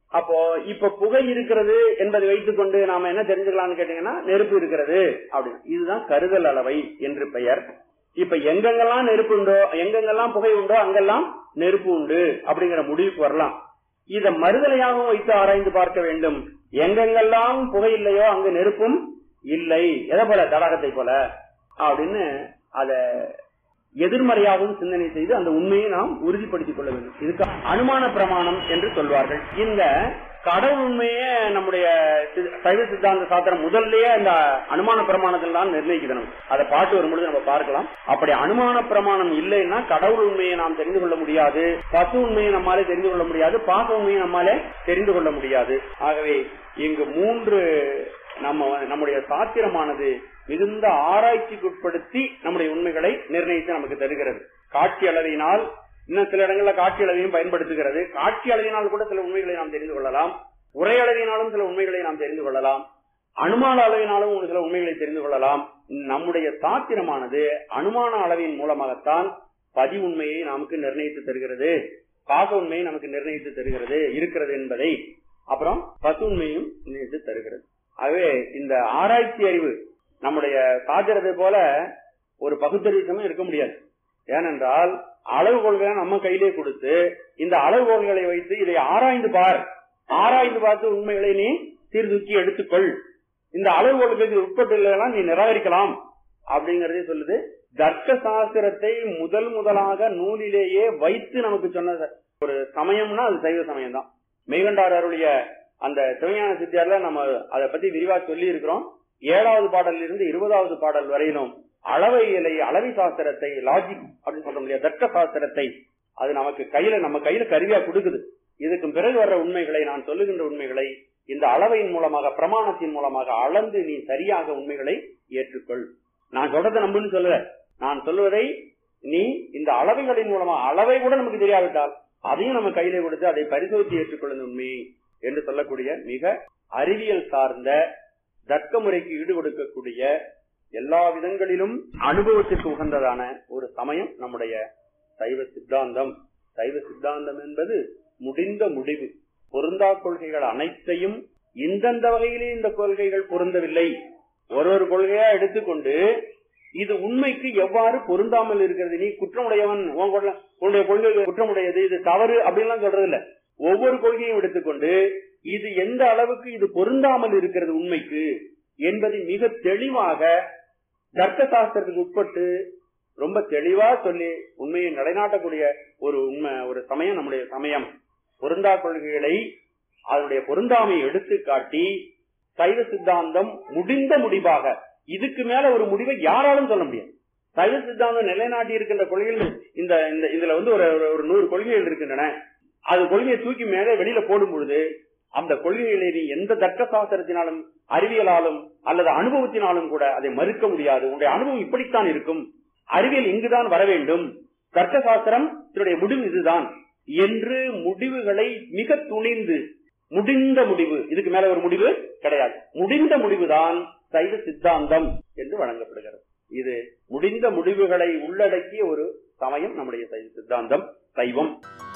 அப்போ இப்ப புகை இருக்கிறது என்பதை வைத்துக் கொண்டு நாம என்ன தெரிஞ்சுக்கலாம்னு கேட்டீங்கன்னா நெருப்பு இருக்கிறது அப்படின்னு இதுதான் கருதல் அளவை என்று பெயர் இப்ப எங்கெங்கெல்லாம் நெருப்பு உண்டோ எங்கெங்கெல்லாம் புகை உண்டோ அங்கெல்லாம் நெருப்பு உண்டு அப்படிங்கிற முடிவுக்கு வரலாம் இத மறுதலையாகவும் வைத்து ஆராய்ந்து பார்க்க வேண்டும் எங்கெங்கெல்லாம் புகை இல்லையோ அங்கு நெருப்பும் இல்லை எதை போல தடாகத்தை போல அப்படின்னு அத எதிர்மறையாகவும் சிந்தனை செய்து அந்த உண்மையை நாம் உறுதிப்படுத்திக் கொள்ள வேண்டும் இதுக்கு அனுமான பிரமாணம் என்று சொல்வார்கள் இந்த கடவுள் உண்மையே நம்முடைய சி- சைவ சித்தாந்த சாத்திரம் முதல்லயே அந்த அனுமான பிரமாணத்தில் தான் நிர்ணயிக்கணும் அதை பாட்டு வரும்பொழுது நம்ம பார்க்கலாம் அப்படி அனுமான பிரமாணம் இல்லைன்னா கடவுள் உண்மையை நாம் தெரிந்து கொள்ள முடியாது பசு உண்மையை நம்மாலே தெரிந்து கொள்ள முடியாது பாச உண்மையை நம்மாலே தெரிந்து கொள்ள முடியாது ஆகவே இங்கு மூன்று நம்ம நம்முடைய சாத்திரமானது மிகுந்த ஆராய்ச்சிக்குட்படுத்தி நம்முடைய உண்மைகளை நிர்ணயித்து நமக்கு தருகிறது காட்சி அளவினால் இன்னும் சில இடங்கள்ல காட்சி அளவையும் பயன்படுத்துகிறது காட்சி அளவினால் கூட சில உண்மைகளை நாம் தெரிந்து கொள்ளலாம் உரை அளவினாலும் சில உண்மைகளை நாம் தெரிந்து கொள்ளலாம் அனுமான அளவினாலும் ஒரு சில உண்மைகளை தெரிந்து கொள்ளலாம் நம்முடைய சாத்திரமானது அனுமான அளவின் மூலமாகத்தான் பதி உண்மையை நமக்கு நிர்ணயித்து தருகிறது பாக உண்மையை நமக்கு நிர்ணயித்து தருகிறது இருக்கிறது என்பதை அப்புறம் பசு உண்மையும் நிர்ணயித்து தருகிறது ஆகவே இந்த ஆராய்ச்சி அறிவு நம்முடைய சாத்திரத்தை போல ஒரு பகுத்தறிவித்தமும் இருக்க முடியாது ஏனென்றால் அளவுகோல்களை நம்ம கையிலே கொடுத்து இந்த அளவுகோல்களை வைத்து இதை ஆராய்ந்து பார் ஆராய்ந்து பார்த்து உண்மைகளை நீ சீர்தூக்கி எடுத்துக்கொள் இந்த அளவுகோல்களுக்கு உட்பட்டுள்ளதெல்லாம் நீ நிராகரிக்கலாம் அப்படிங்கறதே சொல்லுது தர்க்க சாஸ்திரத்தை முதல் முதலாக நூலிலேயே வைத்து நமக்கு சொன்ன ஒரு சமயம்னா அது சைவ சமயம் தான் மெய்கண்டார் அருளிய அந்த சிவஞான சித்தியார்ல நம்ம அதை பத்தி விரிவா சொல்லி இருக்கிறோம் ஏழாவது பாடலில் இருந்து இருபதாவது பாடல் வரையிலும் அளவையிலை அளவி சாஸ்திரத்தை லாஜிக் அப்படின்னு சொல்ல முடியாது தர்க்க சாஸ்திரத்தை அது நமக்கு கையில நம்ம கையில கருவியா கொடுக்குது இதுக்கு பிறகு வர்ற உண்மைகளை நான் சொல்லுகின்ற உண்மைகளை இந்த அளவையின் மூலமாக பிரமாணத்தின் மூலமாக அளந்து நீ சரியாக உண்மைகளை ஏற்றுக்கொள் நான் சொல்றதை நம்புன்னு சொல்லல நான் சொல்லுவதை நீ இந்த அளவைகளின் மூலமா அளவை கூட நமக்கு தெரியாவிட்டால் அதையும் நம்ம கையில கொடுத்து அதை பரிசோதித்து ஏற்றுக்கொள்ளும் உண்மை என்று சொல்லக்கூடிய மிக அறிவியல் சார்ந்த தர்க்க முறைக்கு ஈடு கொடுக்கக்கூடிய எல்லா விதங்களிலும் அனுபவத்திற்கு உகந்ததான ஒரு சமயம் நம்முடைய சைவ சித்தாந்தம் சைவ சித்தாந்தம் என்பது முடிந்த முடிவு பொருந்தா கொள்கைகள் அனைத்தையும் இந்தந்த வகையிலே இந்த கொள்கைகள் பொருந்தவில்லை ஒரு ஒரு கொள்கையா எடுத்துக்கொண்டு இது உண்மைக்கு எவ்வாறு பொருந்தாமல் இருக்கிறது நீ குற்றமுடையவன் உன் கொள்ள- உன்னுடைய கொள்கை குற்றமுடையது இது தவறு அப்படின்லாம் சொல்றது இல்ல ஒவ்வொரு கொள்கையும் எடுத்துக்கொண்டு இது எந்த அளவுக்கு இது பொருந்தாமல் இருக்கிறது உண்மைக்கு என்பதை மிக தெளிவாக தர்க்க சாஸ்திரத்துக்கு உட்பட்டு ரொம்ப தெளிவா சொல்லி உண்மையை நிலைநாட்டக்கூடிய ஒரு உண்மை ஒரு சமயம் நம்முடைய சமயம் பொருந்தா கொள்கைகளை அதனுடைய பொருந்தாமையை எடுத்து காட்டி சைவ சித்தாந்தம் முடிந்த முடிவாக இதுக்கு மேல ஒரு முடிவை யாராலும் சொல்ல முடியாது சைவ சித்தாந்தம் நிலைநாட்டி இருக்கின்ற கொள்கைகள் இந்த இந்த இதுல வந்து ஒரு ஒரு- ஒரு நூறு கொள்கைகள் இருக்கின்றன அது கொள்கையை தூக்கி மேலே வெளியில போடும் பொழுது அந்த கொள்கைகளை நீ எந்த தர்க்க சாஸ்திரத்தினாலும் அறிவியலாலும் அல்லது அனுபவத்தினாலும் கூட அதை மறுக்க முடியாது உன்னுடைய அனுபவம் இப்படித்தான் இருக்கும் அறிவியல் இங்குதான் வர வேண்டும் தர்க்க சாஸ்திரம் இதனுடைய முடிவு இதுதான் என்று முடிவுகளை மிக துணிந்து முடிந்த முடிவு இதுக்கு மேல ஒரு முடிவு கிடையாது முடிந்த முடிவுதான் சைவ சித்தாந்தம் என்று வழங்கப்படுகிறது இது முடிந்த முடிவுகளை உள்ளடக்கிய ஒரு சமயம் நம்முடைய சைவ சித்தாந்தம் சைவம்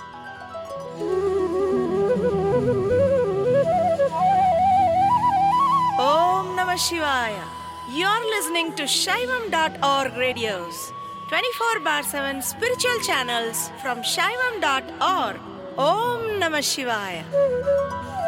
Om Namah Shivaya. You're listening to Shaivam.org radios, 24 bar 7 spiritual channels from Shaivam.org. Om Namah Shivaya.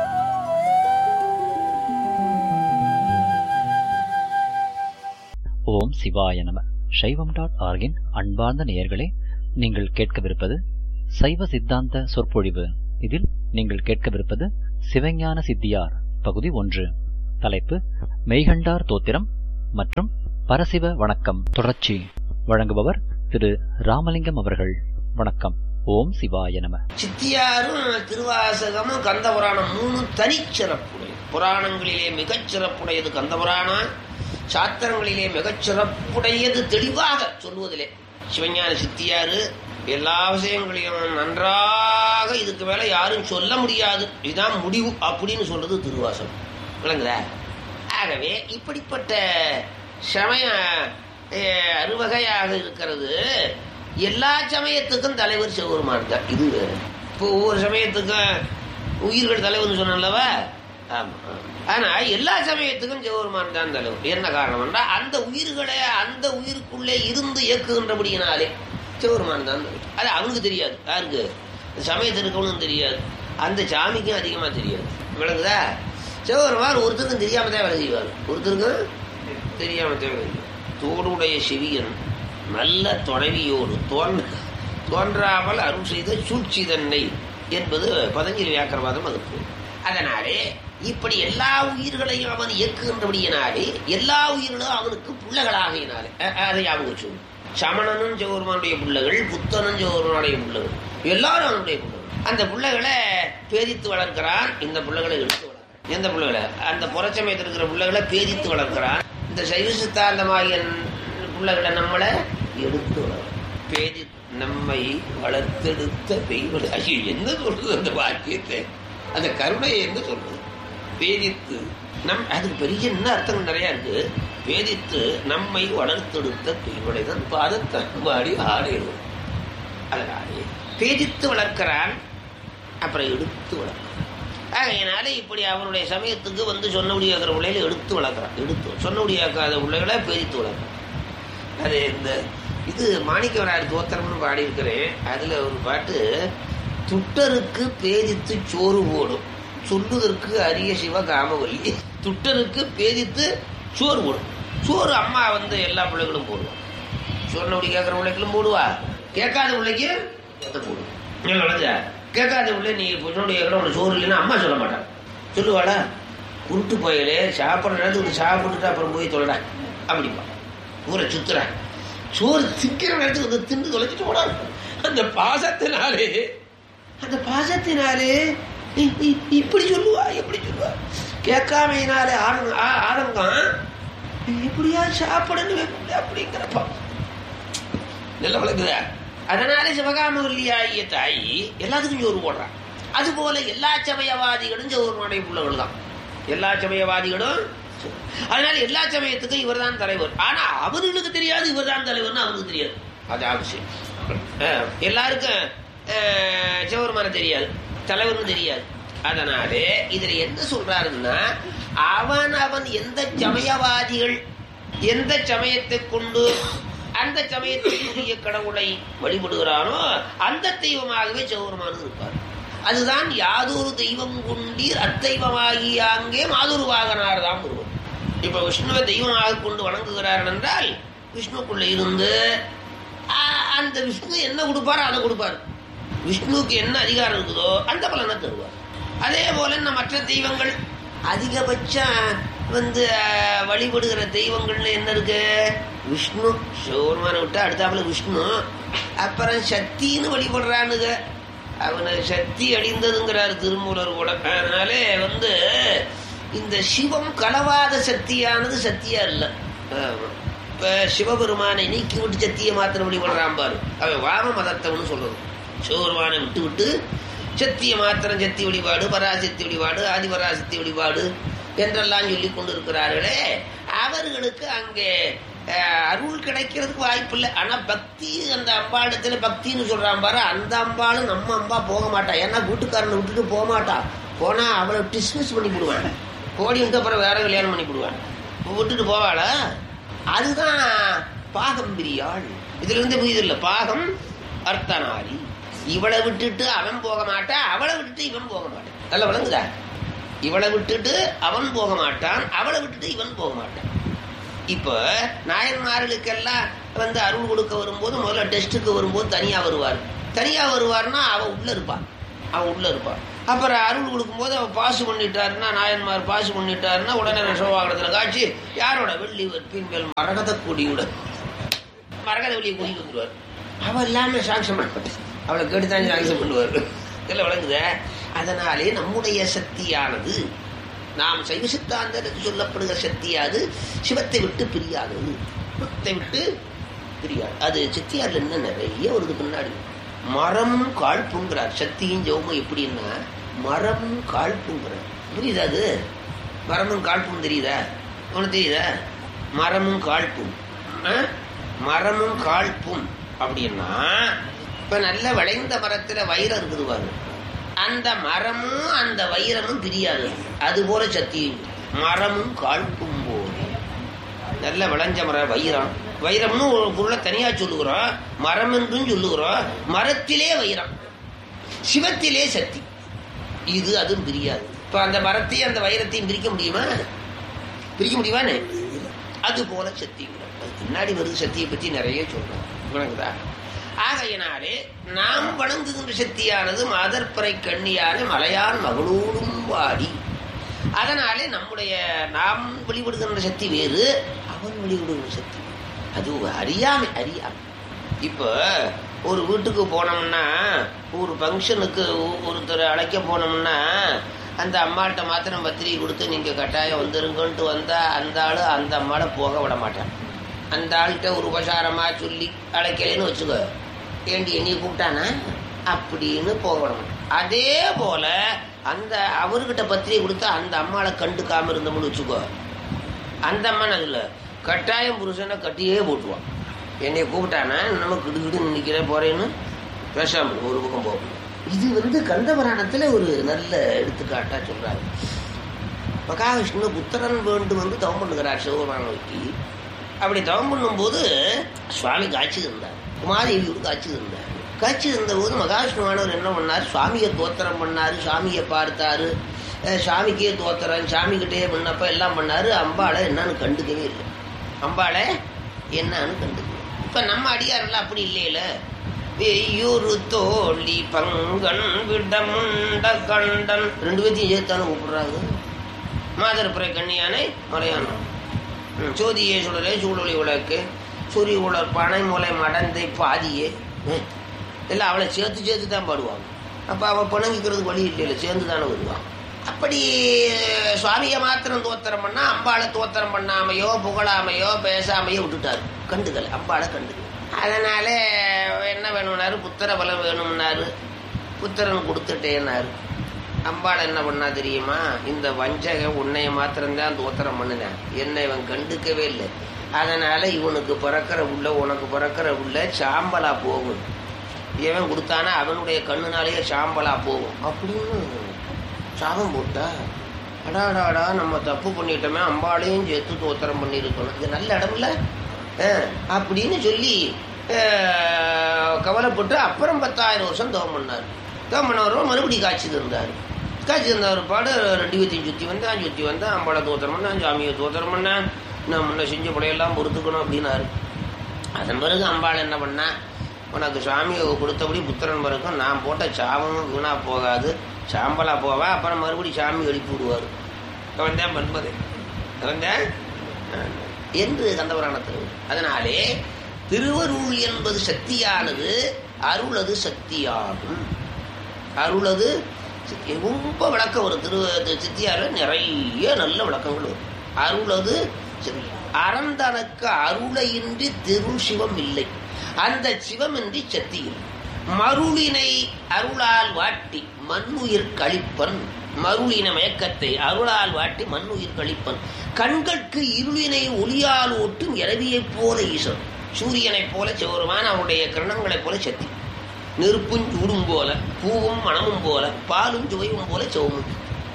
ஓம் சிவாய நம சைவம் டாட் ஆர்கின் அன்பார்ந்த நேயர்களே நீங்கள் கேட்கவிருப்பது சைவ சித்தாந்த சொற்பொழிவு இதில் நீங்கள் கேட்கவிருப்பது சிவஞான சித்தியார் பகுதி ஒன்று தலைப்பு மெய்கண்டார் தோத்திரம் மற்றும் பரசிவ வணக்கம் தொடர்ச்சி வழங்குபவர் திரு ராமலிங்கம் அவர்கள் வணக்கம் ஓம் சிவாய நம சித்தியாரும் திருவாசகமும் கந்த புராணம் மூணு தனிச்சிறப்புடையது புராணங்களிலே மிகச் சிறப்புடையது கந்த புராணம் சாத்திரங்களிலே மிகச் சிறப்புடையது தெளிவாக சொல்லுவதிலே சிவஞான சித்தியாரு எல்லா விஷயங்களையும் நன்றாக இதுக்கு மேல யாரும் சொல்ல முடியாது இதுதான் முடிவு அப்படின்னு சொல்றது திருவாசகம் விளங்குதா ஆகவே இப்படிப்பட்ட சமய அஹ், அறுவகையாக இருக்கிறது எல்லா சமயத்துக்கும் தலைவர் சிவபெருமான் தான் இது வேறு இப்போ ஒவ்வொரு சமயத்துக்கும் உயிர்கள் தலைவர்னு சொன்னல்லவா ஆமா ஆனா எல்லா சமயத்துக்கும் சிவபெருமான் தான் தலைவர் என்ன காரணம் என்றால் அந்த உயிர்களை அந்த உயிருக்குள்ளே இருந்து இயக்குகின்றபடியினாலே சிவபெருமான் தான் தலைவர். அது அவனுக்கு தெரியாது யாருக்கு சமயத்தில் இருக்கவனும் தெரியாது அந்த சாமிக்கும் அதிகமா தெரியாது விளங்குதா சிவபெருமான் ஒருத்தருக்கும் தெரியாம தான் வேலை செய்வார் ஒருத்தருக்கும் தெரியாம தான் வேலை செய்வார் தோடுடைய செவியன் நல்ல துணைவியோடு தோன்ற தோன்றாமல் அருள் செய்த சூழ்ச்சி தன்னை என்பது பதஞ்சலி வியாக்கரவாதம் அதுக்கு அதனாலே இப்படி எல்லா உயிர்களையும் அவன் இயக்குகின்றபடியினாலே எல்லா உயிர்களும் அவனுக்கு பிள்ளைகளாகினாலே அ- அதை ஞாபகம் வச்சுக்கணும். சமணனும் சிவபெருமானுடைய பிள்ளைகள் புத்தனும் சிவபெருமானுடைய பிள்ளைகள் எல்லாரும் அவனுடைய பிள்ளைகள் அந்த பிள்ளைகளை பேதித்து வளர்க்கிறான் இந்த பிள்ளைகளை எடுத்து வளர்க்கிறான் எந்த பிள்ளைகளை அந்த புறச்சமயத்தில் இருக்கிற பிள்ளைகளை பேதித்து வளர்க்கிறான் இந்த சைவ சித்தாந்தமாகிய பிள்ளைகளை நம்மளை எடுத்து வளர்க்கிறான் பேதி நம்மை வளர்த்தெடுத்த பெய்வடு ஐயோ என்ன சொல்றது அந்த வாக்கியத்தை அந்த கருணையை என்ன சொல்றது பேதித்து நம் அதுக்கு பெரிய என்ன அர்த்தங்கள் நிறைய இருக்கு பேதித்து நம்மை வளர்த்தெடுத்த பெய்வடை தான் பாதத்தன்பாடி ஆடையிடுவோம் அதனாலே பேதித்து வளர்க்கிறான் அப்புறம் எடுத்து வளர்க்கிறான் ஆகையினால இப்படி அவனுடைய சமயத்துக்கு வந்து சொன்னபடியாக்கிற பிள்ளைகளை எடுத்து வளர்க்குறான் எடுத்து சொன்னபடியாக்காத பிள்ளைகளை பேதித்து வளர்க்குறான் அது இந்த இது மாணிக்கவரார் தோத்திரம்னு பாடியிருக்கிறேன் அதுல ஒரு பாட்டு துட்டருக்கு பேதித்து சோறு போடும் சொல்லுதற்கு அரிய சிவ காமவல்லி துட்டருக்கு பேதித்து சோறு போடும் சோறு அம்மா வந்து எல்லா பிள்ளைகளும் போடுவான் சொன்னபடி கேட்குற பிள்ளைகளும் போடுவா கேட்காத பிள்ளைக்கு எத்த போடும் நீங்க வளர்ந்தா கேட்காத பிள்ளை நீ பொண்ணோட கேட்குற உனக்கு சோறு இல்லைன்னா அம்மா சொல்ல மாட்டான் சொல்லுவாளா குருட்டு போயலே சாப்பிட்ற நேரத்துக்கு சாப்பிட்டுட்டு அப்புறம் போய் தொலைடா அப்படிப்பா ஊரை சுத்துறேன் சோறு திக்கிற நேரத்துக்கு வந்து திண்டு தொலைச்சிட்டு போனான் அந்த பாசத்தினாலே அந்த பாசத்தினாலே இ- இ- இப்படி சொல்லுவா எப்படி சொல்லுவா கேட்காமையினாலே ஆனங்க ஆ- ஆனங்கம் இப்படியா சாப்பிடணும் எப்படி அப்படிங்கிறப்பா நல்ல வழங்குதா அதனால சிவகாமவல்லியாகிய தாய் எல்லாத்துக்கும் சோறு போடுறான் அதுபோல எல்லா சமயவாதிகளும் சோறுமாடைய பிள்ளைகள் தான் எல்லா சமயவாதிகளும் அதனால எல்லா சமயத்துக்கும் இவர்தான் தலைவர் ஆனா அவர்களுக்கு தெரியாது இவர்தான் தலைவர்னு அவனுக்கு தெரியாது அது அவசியம் அஹ், எல்லாருக்கும் அஹ், சிவபெருமான தெரியாது தலைவர்னு தெரியாது அதனாலே இதுல என்ன சொல்றாருன்னா அவன் அவன் எந்த சமயவாதிகள் எந்த சமயத்தை கொண்டு அந்த சமயத்திற்குரிய கடவுளை வழிபடுகிறானோ அந்த தெய்வமாகவே சிவபெருமானது இருப்பார் அதுதான் யாதொரு தெய்வம் கொண்டீர் அத்தெய்வமாகிய அங்கே மாதொரு வாகனார் தான் ஒருவர் இப்ப விஷ்ணுவை தெய்வமாக கொண்டு வணங்குகிறார் என்றால் விஷ்ணுக்குள்ள இருந்து ஆ- அந்த விஷ்ணு என்ன கொடுப்பாரோ அதை கொடுப்பார் விஷ்ணுவுக்கு என்ன அதிகாரம் இருக்குதோ அந்த பலனை தருவார் அதே போல நம்ம மற்ற தெய்வங்கள் அதிகபட்சம் வந்து அஹ், வழிபடுகிற தெய்வங்கள்ல என்ன இருக்கு விஷ்ணு சிவபெருமானை விட்டு அடுத்தாப்புல விஷ்ணு அப்புறம் சக்தின்னு வழிபடுறானுங்க அவனை சக்தி அழிந்ததுங்கிறார் திருமூலர் கூட அதனாலே வந்து இந்த சிவம் களவாத சக்தியானது சக்தியா இல்லை ஆமா. இப்ப சிவபெருமானை நீக்கி விட்டு சக்தியை மாத்திரம் வழிபடுறான் பாரு அவன் வாம மதத்தவனு சொல்றது சிவபெருமானை விட்டு விட்டு சத்திய மாத்திரம் சக்தி வழிபாடு பராசக்தி வழிபாடு ஆதிபராசக்தி வழிபாடு என்றெல்லாம் சொல்லி கொண்டிருக்கிறார்களே அவர்களுக்கு அங்கே அஹ், அருள் கிடைக்கிறதுக்கு வாய்ப்பு இல்லை ஆனா பக்தி அந்த அம்பாடத்துல பக்தின்னு சொல்றான் பாரு அந்த அம்பாளும் நம்ம அம்பா போக மாட்டா ஏன்னா வீட்டுக்காரனை விட்டுட்டு போக மாட்டா போனா அவளை டிஸ்மிஸ் பண்ணி விடுவான் போடி விட்டு அப்புறம் வேற கல்யாணம் பண்ணி விடுவான் விட்டுட்டு போவாளா அதுதான் பாகம் பிரியாள் இதுல இருந்து புரியுது இல்ல பாகம் அர்த்தநாரி இவளை விட்டுட்டு அவன் போக மாட்டான் அவளை விட்டுட்டு இவன் போக மாட்டான் நல்ல விளங்குதா இவளை விட்டுட்டு அவன் போக மாட்டான் அவளை விட்டுட்டு இவன் போக மாட்டான் இப்ப நாயன்மார்களுக்கெல்லாம் வந்து அருள் கொடுக்க வரும்போது முதல்ல டெஸ்ட்டுக்கு வரும்போது தனியா வருவார் தனியா வருவார்னா அவன் உள்ள இருப்பான் அவன் உள்ள இருப்பான் அப்புறம் அருள் கொடுக்கும்போது அவன் பாசு பண்ணிட்டாருன்னா நாயன்மார் பாசு பண்ணிட்டாருன்னா உடனே சோவாகனத்துல காட்சி யாரோட வெள்ளி பின்மேல் மரகத கொடியோட மரகத வெளியே கூட்டிட்டு வந்துருவார் அவ இல்லாம சாங்ஷன் பண்ண அவளை கேட்டுதான் சாங்ஷன் பண்ணுவார் இதெல்லாம் விளங்குத அதனாலே நம்முடைய சக்தியானது நாம் சைவ சித்தாந்தத்தில் சொல்லப்படுகிற சக்தியாது சிவத்தை விட்டு பிரியாதது சிவத்தை விட்டு பிரியாது அது சித்தியார்ல என்ன நிறைய வருது பின்னாடி மரமும் காழ்ப்புங்கிறார் சக்தியும் ஜெவமும் எப்படின்னா மரமும் காழ்ப்புங்கிறார் புரியுதா அது மரமும் காழ்ப்பும் தெரியுதா உனக்கு தெரியுதா மரமும் காழ்ப்பும் ஆ? மரமும் காழ்ப்பும் அப்படின்னா இப்ப நல்ல விளைந்த மரத்துல வைரம் இருக்குது பாரு அந்த மரமும் அந்த வைரமும் பிரியாது அது போல சத்தியும் மரமும் காழ்ப்பும் போல நல்ல விளைஞ்ச மரம் வைரம் வைரம்னு ஒரு பொருளை தனியா சொல்லுகிறோம் மரம் என்றும் சொல்லுகிறோம் மரத்திலே வைரம் சிவத்திலே சக்தி இது அதுவும் பிரியாது இப்ப அந்த மரத்தையும் அந்த வைரத்தையும் பிரிக்க முடியுமா பிரிக்க முடியுமானே அது போல சக்தி அது பின்னாடி வருது சக்தியை பற்றி நிறைய சொல்றோம் வணங்குதா ஆகையினாலே நாம் வணங்குகின்ற சக்தியானது மாதற்பறை கண்ணியான மலையான் மகளோடும் வாடி அதனாலே நம்முடைய நாம் வழிபடுகின்ற சக்தி வேறு அவன் வழிபடுகின்ற சக்தி அது அறியாமை அறியாமை இப்போ ஒரு வீட்டுக்கு போனோம்னா ஒரு ஃபங்க்ஷனுக்கு ஒருத்தர் அழைக்க போனோம்னா அந்த அம்மாட்ட மாத்திரம் பத்திரிகை கொடுத்து நீங்க கட்டாயம் வந்துருங்கன்ட்டு வந்தா அந்த ஆளு அந்த அம்மாவை போக விட மாட்டான் அந்த ஆள்கிட்ட ஒரு உபசாரமா சொல்லி அழைக்கலைன்னு வச்சுக்கோ ஏண்டி என்னை கூப்பிட்டானா அப்படின்னு போக விட மாட்டான் அதே போல அந்த அவர்கிட்ட பத்திரிகை கொடுத்து அந்த அம்மாவை கண்டுக்காம இருந்தோம்னு வச்சுக்கோ அந்த அம்மா நல்ல கட்டாயம் புருஷனை கட்டியே போட்டுருவான் என்னை கூப்பிட்டானா நம்ம கிடுகிடு நிற்கிற போறேன்னு பேசாம ஒரு பக்கம் போகும் இது வந்து கந்தபுராணத்துல ஒரு நல்ல எடுத்துக்காட்டா சொல்றாரு மகாவிஷ்ணு புத்திரன் வேண்டும் வந்து தவம் பண்ணுகிறார் சிவபெருமானை நோக்கி அப்படி தவம் பண்ணும்போது சுவாமி காட்சி இருந்தார் உமாதேவியோடு காட்சி இருந்தார் காட்சி இருந்தபோது மகாவிஷ்ணுவானவர் என்ன பண்ணார் சுவாமியை தோத்திரம் பண்ணாரு சுவாமியை பார்த்தாரு அஹ் சாமிக்கே தோத்திரம் சாமிக்கிட்டே பண்ணப்ப எல்லாம் பண்ணாரு அம்பாளை என்னன்னு கண்டுக்கவே இல்லை அம்பாளை என்னன்னு கண்டுக்கவே இப்ப நம்ம அடியாரெல்லாம் அப்படி இல்லையில வெய்யூரு தோழி பங்கன் விடமுண்ட கண்டன் ரெண்டு பேர்த்தையும் சேர்த்தானு கூப்பிடுறாங்க மாதரப்புரை கண்ணியானை மறையானம் சோதியே சுடரே சூழொளி விளக்கு சூரிய உலர் பனை முலை மடந்தை பாதியே ம். எல்லாம் அவளை சேர்த்து சேர்த்து தான் பாடுவாங்க அப்போ அவள் பிணங்கிக்கிறதுக்கு வழி இல்லைல்ல சேர்ந்து தானே வருவான் அப்படி சுவாமியை மாத்திரம் தோத்திரம் பண்ணா அம்பாளை தோத்திரம் பண்ணாமையோ புகழாமையோ பேசாமையோ விட்டுட்டாரு கண்டுக்கல அம்பாளை கண்டுக்கல அதனால என்ன வேணும்னாரு புத்திர பலம் வேணும்னாரு புத்திரன் கொடுத்துட்டேன்னாரு அம்பாள் என்ன பண்ணா தெரியுமா இந்த வஞ்சக உன்னைய மாத்திரம்தான் தோத்திரம் பண்ணினேன் என்னை இவன் கண்டுக்கவே இல்லை அதனால இவனுக்கு பிறக்கிற உள்ள உனக்கு பிறக்கிற உள்ள சாம்பலா போகும் இவன் கொடுத்தானா அவனுடைய கண்ணுனாலேயே சாம்பலா போகும் அப்படின்னு சாபம் போட்டா அடாடாடா நம்ம தப்பு பண்ணிட்டோமே அம்பாளையும் சேர்த்து தோத்திரம் பண்ணியிருக்கணும் இது நல்ல இடம்ல அஹ், அப்படின்னு சொல்லி அஹ், கவலைப்பட்டு அப்புறம் பத்தாயிரம் வருஷம் தவம் பண்ணார் தவம் பண்ணவரும் மறுபடியும் காட்சி இருந்தார் காட்சி இருந்தவர் பாடு ரெண்டு பேத்தையும் சுற்றி வந்தான் சுற்றி வந்தான் அம்பாளை தோத்திரம் பண்ணான் சாமியை தோத்திரம் பண்ணான் நான் முன்ன செஞ்ச பிள்ளையெல்லாம் பொறுத்துக்கணும் அப்படின்னாரு அதன் பிறகு அம்பாள் என்ன பண்ணா உனக்கு சாமியை கொடுத்தபடி புத்திரன் பிறக்கும் நான் போட்ட சாபமும் வீணா போகாது சாம்பலா போவா அப்புறம் மறுபடியும் சாமி எழுப்பி விடுவார் அவன் தான் பண்பது அவன் தான் என்று கந்தபுராணத்தில் உண்டு. அதனாலே திருவருள் என்பது சக்தியானது அருளது சக்தியாகும் அருளது சக்தி- ரொம்ப விளக்கம் வரும் திரு சித்தியார நிறைய நல்ல விளக்கங்கள் வரும் அருளது சக்தி. அறந்தனக்கு அருளையின்றி திரு சிவம் இல்லை அந்த சிவமின்றி சக்தி இல்லை மருளினை அருளால் வாட்டி மண்ணுயிர் கழிப்பன் மருளின மயக்கத்தை அருளால் வாட்டி மண்ணுயிர் கழிப்பன் கண்கட்கு இருளினை ஒளியால் ஓட்டும் இரவியைப் போல ஈசன் சூரியனைப் போல சிவருமான் அவனுடைய கிரணங்களைப் போல சக்தி நெருப்பும் சூடும் போல பூவும் மணமும் போல பாலும் சுவையும் போல சிவமும்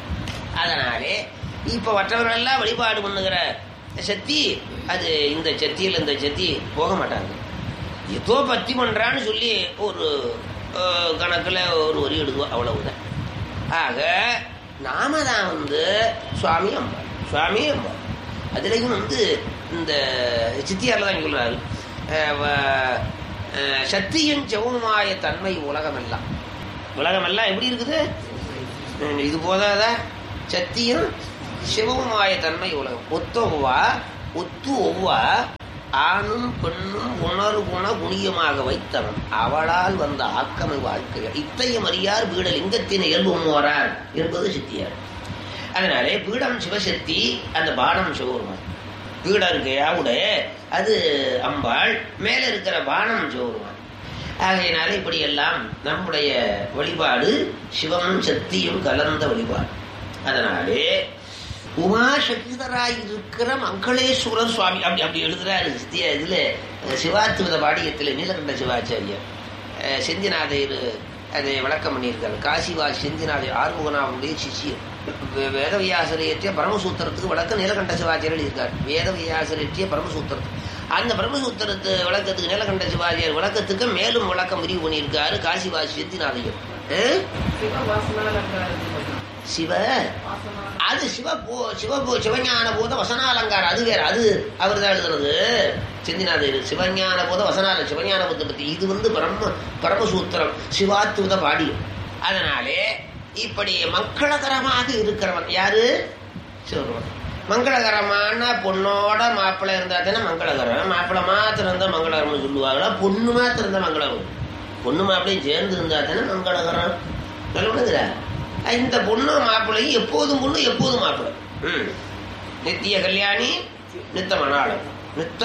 அதனாலே இப்ப மற்றவர்கள் எல்லாம் வழிபாடு பண்ணுகிற சக்தி அது இந்த சக்தியில் இந்த சக்தி போக மாட்டாங்க ஏதோ பத்தி பண்றான்னு சொல்லி ஒரு அஹ், கணக்குல ஒரு வரி எழுதுவோம் அவ்வளவுதான் ஆக நாம தான் வந்து சுவாமி அம்பாள் சுவாமி அம்பாள் அதுலயும் வந்து இந்த சித்தியார்ல தான் சொல்றாரு அஹ், வ- அஹ், சக்தியின் செவமாய தன்மை உலகமெல்லாம் உலகமெல்லாம் எப்படி இருக்குது ம், இது போதாதா சத்தியம் சிவமாய தன்மை உலகம் ஒத்த ஒவ்வா ஒத்து ஒவ்வா ஆணும் பெண்ணும் உணர்வு குண குணியமாக வைத்தவன் அவளால் வந்த ஆக்கமை வாழ்க்கைகள் இத்தையும் அறியார் வீட லிங்கத்தின் இயல்பும் வரார் என்பது சித்தியார் அதனாலே பீடம் சிவசக்தி அந்த பானம் சிவருமான் பீடம் இருக்கு யாவுட அது அம்பாள் மேல இருக்கிற பானம் சிவருமான் ஆகையினால இப்படி எல்லாம் நம்முடைய வழிபாடு சிவமும் சக்தியும் கலந்த வழிபாடு அதனாலே உமாசகிதராய் இருக்கிற மங்களேஸ்வரர் சுவாமி அப்படி அப்படி எழுதுறாரு சித்தியா இதுல அஹ், சிவாத்மத பாடியத்தில் நீலகண்ட சிவாச்சாரியர் அஹ், செந்திநாதையர் அதை விளக்கம் பண்ணியிருக்காரு காசிவாசி செந்தினாதி ஆறுமுகனாவுடைய சிஷியர் வே- வேதவியாசர் இயற்றிய பரமசூத்திரத்துக்கு விளக்க நீலகண்ட சிவாச்சாரியர் எழுதியிருக்கார் வேதவியாசர் இயற்றிய பரமசூத்திரத்துக்கு அந்த பிரம்மசூத்திரத்து விளக்கத்துக்கு நீலகண்ட சிவாச்சாரியர் விளக்கத்துக்கு மேலும் விளக்கம் முடிவு பண்ணியிருக்காரு காசிவாசி செந்திநாதையர் சிவ அது சிவ போ சிவ போ- சிவஞான போத வசனாலங்காரம் அது வேற அது அவர் தான் எழுதுனது செந்திநாதர் சிவஞான போத வசனால சிவஞான போத பத்தி இது வந்து பிரம்ம பரமசூத்திரம் சிவாத்துவத பாடியம் அதனாலே இப்படி மங்களகரமாக இருக்கிறவன் யாரு சிவபெருமான் மங்களகரமான பொண்ணோட மாப்பிள்ளை இருந்தா தானே மங்களகரம் மாப்பிள்ளை மாத்திரம் இருந்தா மங்களகரம்னு சொல்லுவாங்களா பொண்ணு மாத்திரம் இருந்தா மங்களகரம் பொண்ணு மாப்பிள்ளையும் சேர்ந்து இருந்தா தானே மங்களகரம் சொல்லுங்க இந்த பொண்ணு மாப்பிள்ளையும் எப்போதும் பொண்ணு எப்போதும் மாப்பிள்ளை ம். நித்திய கல்யாணி நித்த மணாளம் நித்த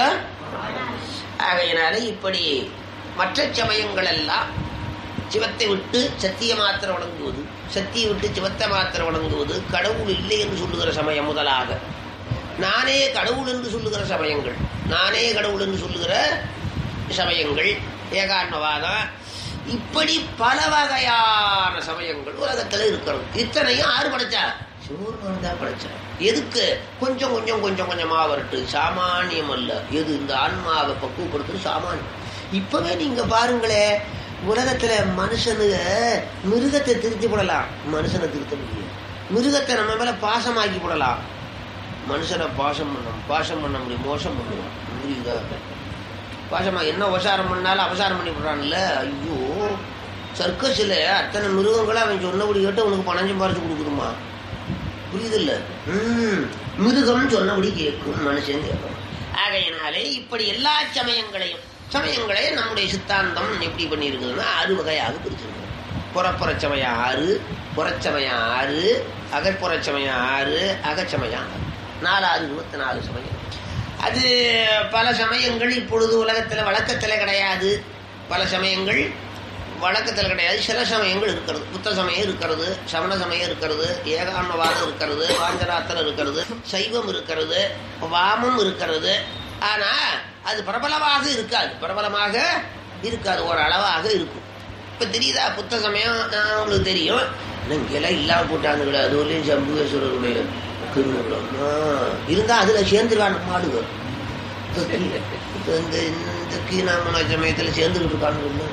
ஆகையினால இப்படி மற்ற சமயங்கள் எல்லாம் சிவத்தை விட்டு சத்திய மாத்திரம் வணங்குவது சத்தியை விட்டு சிவத்தை மாத்திரம் வணங்குவது கடவுள் இல்லை என்று சொல்லுகிற சமயம் முதலாக நானே கடவுள் என்று சொல்லுகிற சமயங்கள் நானே கடவுள் என்று சொல்லுகிற சமயங்கள் ஏகான்மவாதம் இப்படி பல வகையான சமயங்கள் உலகத்துல இருக்கிறது இத்தனையும் ஆறு படைச்சா சிவபெருமான் தான் படைச்சார் எதுக்கு கொஞ்சம் கொஞ்சம் கொஞ்சம் கொஞ்சமா வரட்டு சாமானியம் அல்ல எது இந்த ஆன்மாவை பக்குவப்படுத்துறது சாமானியம் இப்பவே நீங்க பாருங்களே உலகத்துல மனுஷனுங்க மிருகத்தை திருத்தி போடலாம் மனுஷனை திருத்த முடியும் மிருகத்தை நம்ம மேல பாசமாக்கி போடலாம் மனுஷனை பாசம் பண்ண பாசம் பண்ண முடியும் மோசம் பண்ணுவோம் புரியுதா பாசமா என்ன உபசாரம் பண்ணாலும் அபசாரம் பண்ணி விடுறான்ல ஐயோ சர்க்கஸில் அத்தனை மிருகங்களை அவன் சொன்னபடி கேட்டு உனக்கு பணம் சம்பாரிச்சு கொடுக்குதுமா புரியுதில்ல ம் மிருகம் சொன்னபடி கேட்கும் மனுஷன் கேட்கும் ஆகையினாலே இப்படி எல்லா சமயங்களையும் சமயங்களை நம்முடைய சித்தாந்தம் எப்படி பண்ணியிருக்குதுன்னா ஆறு வகையாக பிரிச்சிருக்கு புறப்புற சமயம் ஆறு புறச்சமயம் ஆறு அகப்புற சமயம் ஆறு அகச்சமயம் ஆறு நாலாறு இருபத்தி நாலு சமயம் அது பல சமயங்கள் இப்பொழுது உலகத்தில் வழக்கத்தில் கிடையாது பல சமயங்கள் வழக்கத்தில் கிடையாது சில சமயங்கள் இருக்கிறது புத்த சமயம் இருக்கிறது சமண சமயம் இருக்கிறது ஏகான்மவாதம் இருக்கிறது பாஞ்சராத்திரம் இருக்கிறது சைவம் இருக்கிறது வாமம் இருக்கிறது ஆனா அது பிரபலமாக இருக்காது பிரபலமாக இருக்காது ஒரு அளவாக இருக்கும் இப்ப தெரியுதா புத்த சமயம் ஆஹ், உங்களுக்கு தெரியும் ஆனா இங்கெல்லாம் இல்லாம போட்டாங்க அதுவரையும் சம்புகேஸ்வரருடைய திருவுருவம். ஆஹ், இருந்தா அதுல சேர்ந்துருவான் மாடுங்க இப்ப இந்த இந்த கீழாமண சமயத்துல சேர்ந்துகிட்டு இருக்கான்னு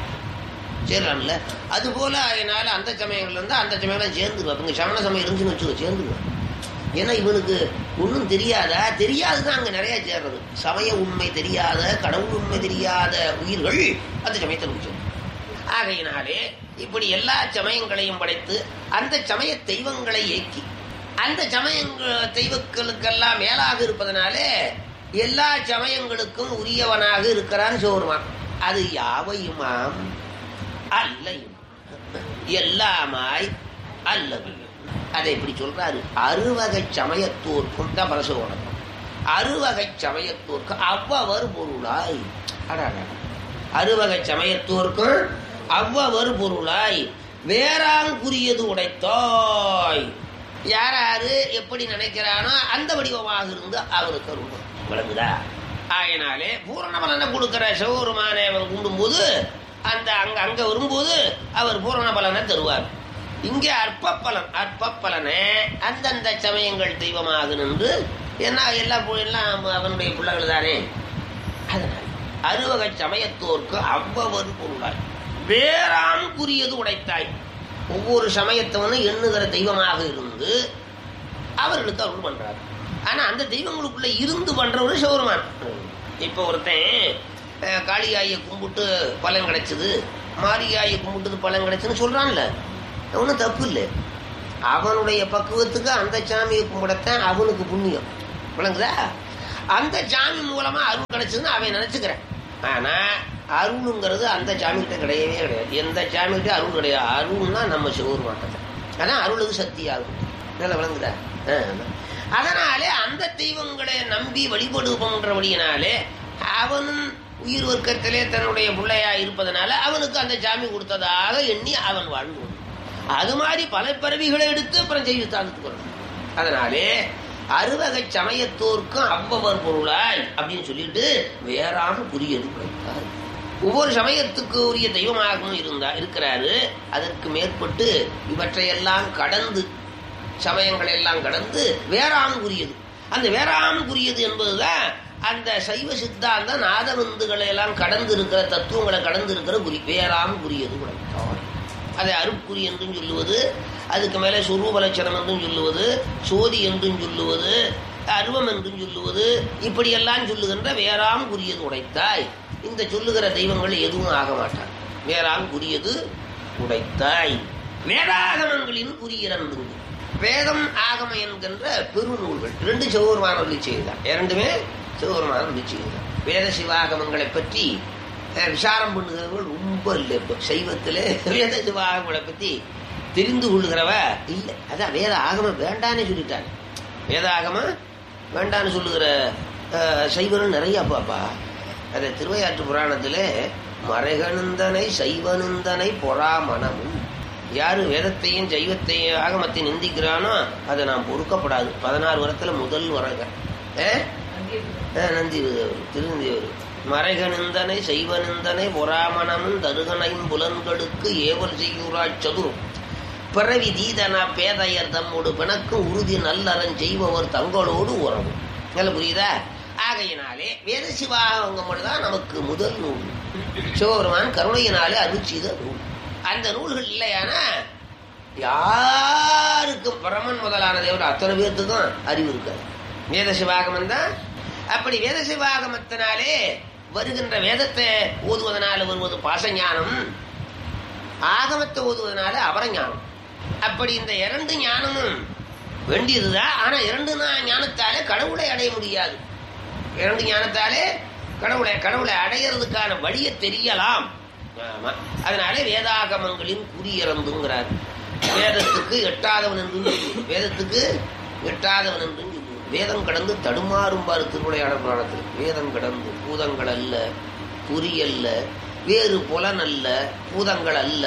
சேரலாம்ல அது போல அதனால அந்த சமயங்கள்ல இருந்து அந்த சமயம் சேர்ந்துருவா இங்க சமண சமயம் இருந்துச்சுன்னு வச்சுக்கோ சேர்ந்துருவா ஏன்னா இவனுக்கு ஒன்றும் தெரியாதா தெரியாதுதான் அங்க நிறைய சேர்றது சமய உண்மை தெரியாத கடவுள் உண்மை தெரியாத உயிர்கள் அந்த சமயத்தை முடிச்சு ஆகையினாலே இப்படி எல்லா சமயங்களையும் படைத்து அந்த சமய தெய்வங்களை ஏக்கி அந்த சமயங்கள் தெய்வங்களுக்கெல்லாம் மேலாக இருப்பதனாலே எல்லா சமயங்களுக்கும் உரியவனாக இருக்கிறான் சோர்வான் அது யாவையுமாம் அல்லையும் எல்லாமாய் அல்லது அதை இப்படி சொல்றாரு அறுவகை சமயத்தோர்க்கும் தான் பரசுவோடம் அறுவகை சமயத்தோர்க்கு அவ்வவர் பொருளாய் அடாடா. அறுவகை சமயத்தோர்க்கும் அவ்வவர் பொருளாய் வேறாங்குரியது உடைத்தாய் யார் யாரு எப்படி நினைக்கிறானோ அந்த வடிவமாக இருந்து அவருக்கு அருள் விளங்குதா ஆகையினாலே பூரண பலனை கொடுக்கிற சிவபெருமானை அவன் கும்பிடும்போது அந்த அங்க அங்க வரும்போது அவர் பூரண பலனை தருவார் இங்கே அற்ப பலன் அற்ப பலனை அந்தந்த சமயங்கள் தெய்வமாக நின்று என்ன எல்லா பு- எல்லாம் அவனுடைய பிள்ளைகள் தானே அதனால் அறுவகை சமயத்தோர்க்கு அவ்வவர் பொருளாய் வேறாம் குறியது உடைத்தாய் ஒவ்வொரு சமயத்தவனும் எண்ணுகிற தெய்வமாக இருந்து அவர்களுக்கு அருள் பண்றாரு ஆனா அந்த தெய்வங்களுக்குள்ள இருந்து பண்றவரு சிவருமான் இப்ப ஒருத்தன் அஹ், காளியாயை கும்பிட்டு பலன் கிடைச்சது மாரியாயை கும்பிட்டு பலன் கிடைச்சுன்னு சொல்றான்ல ஒன்றும் தப்பு இல்லை அவனுடைய பக்குவத்துக்கு அந்த சாமியை கும்பிடத்தான் அவனுக்கு புண்ணியம் விளங்குதா அந்த சாமி மூலமா அருள் கிடைச்சதுன்னு அவன் நினைச்சுக்கிறேன் ஆனா அருளுங்கிறது அந்த சாமிகிட்ட கிடையவே கிடையாது எந்த சாமிகிட்ட அருள் கிடையாது அருள்னா நம்ம சிவருமாட்டத்தை அதான் அருளுக்கு சக்தி ஆகும் நல்லா விளங்குதா ஆ, ஆமா. அதனாலே அந்த தெய்வங்களை நம்பி வழிபடுபவன்றபடியினாலே அவனும் உயிர் வர்க்கத்திலே தன்னுடைய பிள்ளையா இருப்பதனால அவனுக்கு அந்த சாமி கொடுத்ததாக எண்ணி அவன் வாழ்ந்து வந்தான். அது மாதிரி பல பிறவிகளை எடுத்து அப்புறம் செய்வித்தாந்துட்டு வரணும் அதனாலே அறுவகை சமயத்தோர்க்கும் அவ்வவர் பொருளாய் அப்படின்னு சொல்லிட்டு வேறாம புரியது குறைத்தார் ஒவ்வொரு சமயத்துக்கு உரிய தெய்வமாகவும் இருந்தா இருக்கிறாரு அதற்கு மேற்பட்டு இவற்றையெல்லாம் கடந்து சமயங்களை எல்லாம் கடந்து வேறாணுக்குரியது அந்த வேறாணுக்குரியது என்பதுதான் அந்த சைவ சித்தாந்த நாதவிந்துகளை எல்லாம் கடந்து இருக்கிற தத்துவங்களை கடந்து இருக்கிற குறி வேறாணுக்குரியது கூட அதை அருட்குறி என்றும் சொல்லுவது அதுக்கு மேலே சுரூப லட்சணம் என்றும் சொல்லுவது சோதி என்றும் சொல்லுவது அருவம் என்றும் சொல்லுவது இப்படியெல்லாம் சொல்லுகின்ற வேறாம் குறியது உடைத்தாய் இந்த சொல்லுகிற தெய்வங்கள் எதுவும் ஆக மாட்டார் வேறாம் குறியது உடைத்தாய் வேதாகமங்களின் குறியிறந்து வேதம் ஆகம என்கின்ற பெருநூல்கள் ரெண்டு சிவபெருமான அருளி செய்தார் இரண்டுமே சிவபெருமான அருளி செய்தார் வேத சிவாகமங்களை பற்றி அஹ், விசாரம் பண்ணுகிறவர்கள் ரொம்ப இல்லை இப்போ சைவத்தில் வேத சிவாகமங்களை பற்றி தெரிந்து கொள்ளுகிறவ இல்லை அதான் வேத ஆகமம் வேண்டான்னு சொல்லிட்டாங்க வேத ஆகமம் வேண்டான்னு சொல்லுகிற அஹ், சைவர்கள் நிறைய பாப்பா அது திருவையாற்று புராணத்தில் மறைகணிந்தனை சைவனிந்தனை பொறாமணமும் யாரு வேதத்தையும் சைவத்தையும் ஆகமத்தை நிந்திக்கிறானோ அதை நான் பொறுக்கப்படாது பதினாறு வரத்துல முதல் வரங்க ஏ? ஆ, நந்தி திருநந்தியவர் மறைகணிந்தனை செய்வனிந்தனை பொறாமணமும் தருகனையும் புலன்களுக்கு ஏவல் செய்யுறாச் சதுரும் பிறவி தீதனா பேதையர் தம்மோடு பிணக்கு உறுதி நல்லறன் செய்பவர் தங்களோடு உறவு நல்ல புரியுதா ஆகையினாலே வேத சிவாகங்கள் தான் நமக்கு முதல் நூல் சிவபெருமான் கருணையினாலே அருட்சித நூல் அந்த நூல்கள் இல்லையானா யாருக்கும் பரமன் முதலான தேவர் அத்தனை பேர்த்துக்கும் அறிவு இருக்காது வேத சிவாகமம் தான் அப்படி வேத சிவாகமத்தினாலே வருகின்ற வேதத்தை ஓதுவதனால வருவது பாசஞானம் ஆகமத்தை ஓதுவதனால அபரஞானம் அப்படி இந்த இரண்டு ஞானமும் வேண்டியதுதான் ஆனா இரண்டு நா- ஞானத்தாலே கடவுளை அடைய முடியாது இரண்டு ஞானத்தாலே கடவுளை கடவுளை அடையிறதுக்கான வழியை தெரியலாம் ஆமா அதனாலே வேதாகமங்களின் குறியிறந்துங்கிறார் வேதத்துக்கு எட்டாதவன் என்றும் சொல்லுவது. வேதத்துக்கு எட்டாதவன் என்றும் சொல்லுவது. வேதம் கடந்து தடுமாறும் பாரு திருவிளையாட புராணத்தில் வேதம் கடந்து பூதங்கள் அல்ல குறி அல்ல வேறு புலன் அல்ல பூதங்கள் அல்ல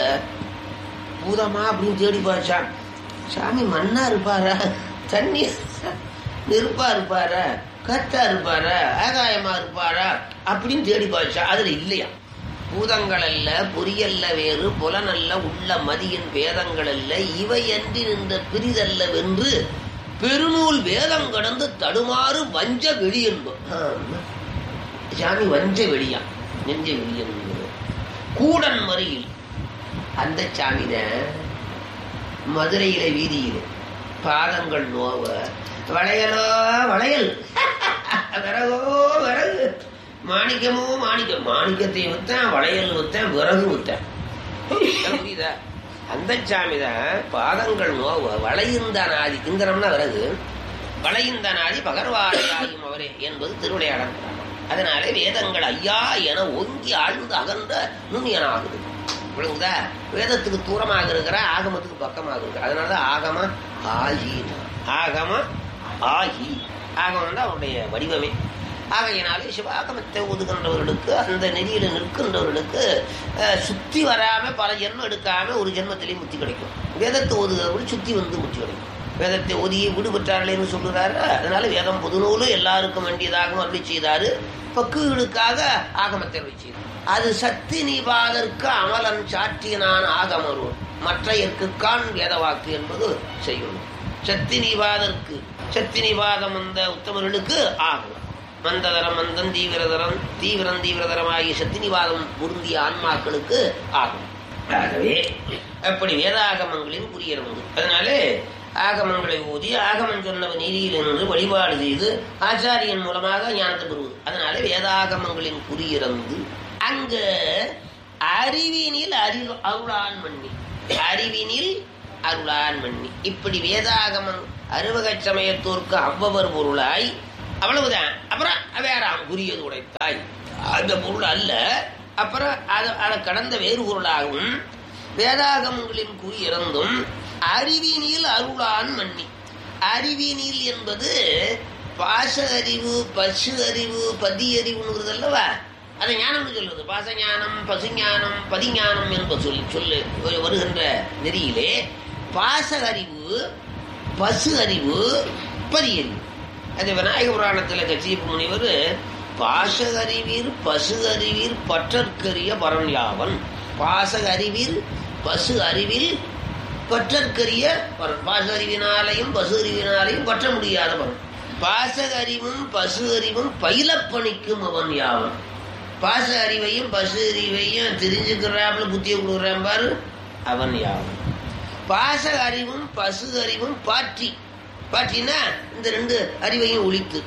பூதமா அப்படின்னு தேடி பார்த்தா சாமி மண்ணா இருப்பாரா தண்ணி நெருப்பா இருப்பாரா கத்தா இருப்பாரா ஆகாயமா இருப்பாரா அப்படின்னு தேடி பார்த்தா அதுல இல்லையா பூதங்கள் அல்ல பொரியல்ல வேறு புலனல்ல உள்ள மதியின் பேதங்கள் அல்ல இவை அன்றி நின்ற பிரிதல்ல வென்று பெருநூல் வேதம் கடந்து தடுமாறு வஞ்ச வெளி என்போம் ஆமா. சாமி வஞ்ச வெளியா நெஞ்ச வெளி என்பது கூடன் மறியில் அந்த சாமிதான் மதுரையில வீதியில பாதங்கள் நோவ வளையலோ வளையல் விறகோ விறகு மாணிக்கமோ மாணிக்கம் மாணிக்கத்தை வித்தேன் வளையல் வித்தேன் விறகு வித்தேன் புரியுதா அந்த சாமிதான் பாதங்கள் நோவ வளையுந்தான் ஆதி திங்கரம்னா விறகு வளையுந்தான் ஆதி பகர்வாரையாயும் அவரே என்பது திருவிளையாடல் அதனாலே வேதங்கள் ஐயா என ஓங்கி ஆழ்ந்து அகன்ற நுண்ணியனாகுது விளங்குதா வேதத்துக்கு தூரமாக இருக்கிற ஆகமத்துக்கு பக்கமாக இருக்கிற அதனாலதான் ஆகம ஆகி ஆகம ஆகி ஆகமம் தான் அவருடைய வடிவமே ஆகையினாலே சிவாகமத்தை ஒதுகின்றவர்களுக்கு அந்த நெறியில நிற்கின்றவர்களுக்கு அஹ், சுத்தி வராம பல ஜென்மம் எடுக்காம ஒரு ஜென்மத்திலேயே முத்தி கிடைக்கும் வேதத்தை ஓதுகிறவர்கள் சுத்தி வந்து முத்தி கிடைக்கும் வேதத்தை ஒதுங்கி விடுபட்டார்களேன்னு சொல்லுறாரு அதனால வேதம் பொதுநூலு எல்லாருக்கும் வேண்டியதாகவும் அருளி செய்தாரு பக்குகளுக்காக ஆகமத்தை அருளி செய்தார் அது சக்தி நீபாதற்கு அமலன் சாற்றினான் ஆகமருவன் மற்ற கான் வேதவாக்கு என்பது செய்யணும் சக்தி நீவாதற்கு சக்தி நிவாதம் வந்த உத்தமர்களுக்கு ஆகும் மந்ததரம் மந்தம் தீவிரதரம் தீவிரம் தீவிரதரமாகிய சக்தி நிவாதம் பொருந்திய ஆன்மாக்களுக்கு ஆகும் ஆகவே அப்படி வேதாகமங்களின் புரியறது அதனாலே ஆகமங்களை ஓதி ஆகமம் சொன்ன நீதியில் நின்று வழிபாடு செய்து ஆச்சாரியன் மூலமாக ஞானத்தை பெறுவது அதனாலே வேதாகமங்களின் குறியிறந்து அங்க அறிவினில் அறிவு அருளான் மண்ணி அறிவினில் அருளான் மண்ணி இப்படி வேதாகமம் அறுவகச் சமயத்தோர்க்கு அவ்வவர் பொருளாய் அவ்வளவுதான் அப்புறம் வேறாம் குறியது உடைத்தாய் அந்த பொருள் அல்ல அப்புறம் அதை அதை கடந்த வேறு பொருளாகவும் வேதாகமங்களின் குறி இறந்தும் அறிவினில் அருளான் மன்னி அறிவினில் என்பது பாச அறிவு பசு அறிவு பதி அறிவுங்கிறது அல்லவா அதை ஞானம்னு சொல்லுது பாசஞானம் பசுஞானம் பதிஞானம் என்பது சொல்லி சொல்லு வரு- வருகின்ற நெறியிலே பாச அறிவு பசு அறிவு பதி அறிவு அது விநாயக புராணத்தில் கட்சியப்பு முனிவர் பாசக அறிவீர் பசு அறிவீர் பற்றற்கரிய பரன் யாவன் பாசக அறிவீர் பசு அறிவில் பற்றற்கரிய பரன் பாச அறிவினாலையும் பசு அறிவினாலையும் பற்ற முடியாத பரன் பாசக அறிவும் பசு அறிவும் பயிலப்பணிக்கும் அவன் யாவன் பாச அறிவையும் பசு அறிவையும் தெரிஞ்சுக்கிறாப்புல புத்தியை கொடுக்குறான் பாரு அவன் யாவன் பாச அறிவும் பசு அறிவும் பாற்றி பாற்றினா இந்த ரெண்டு அறிவையும் ஒழித்து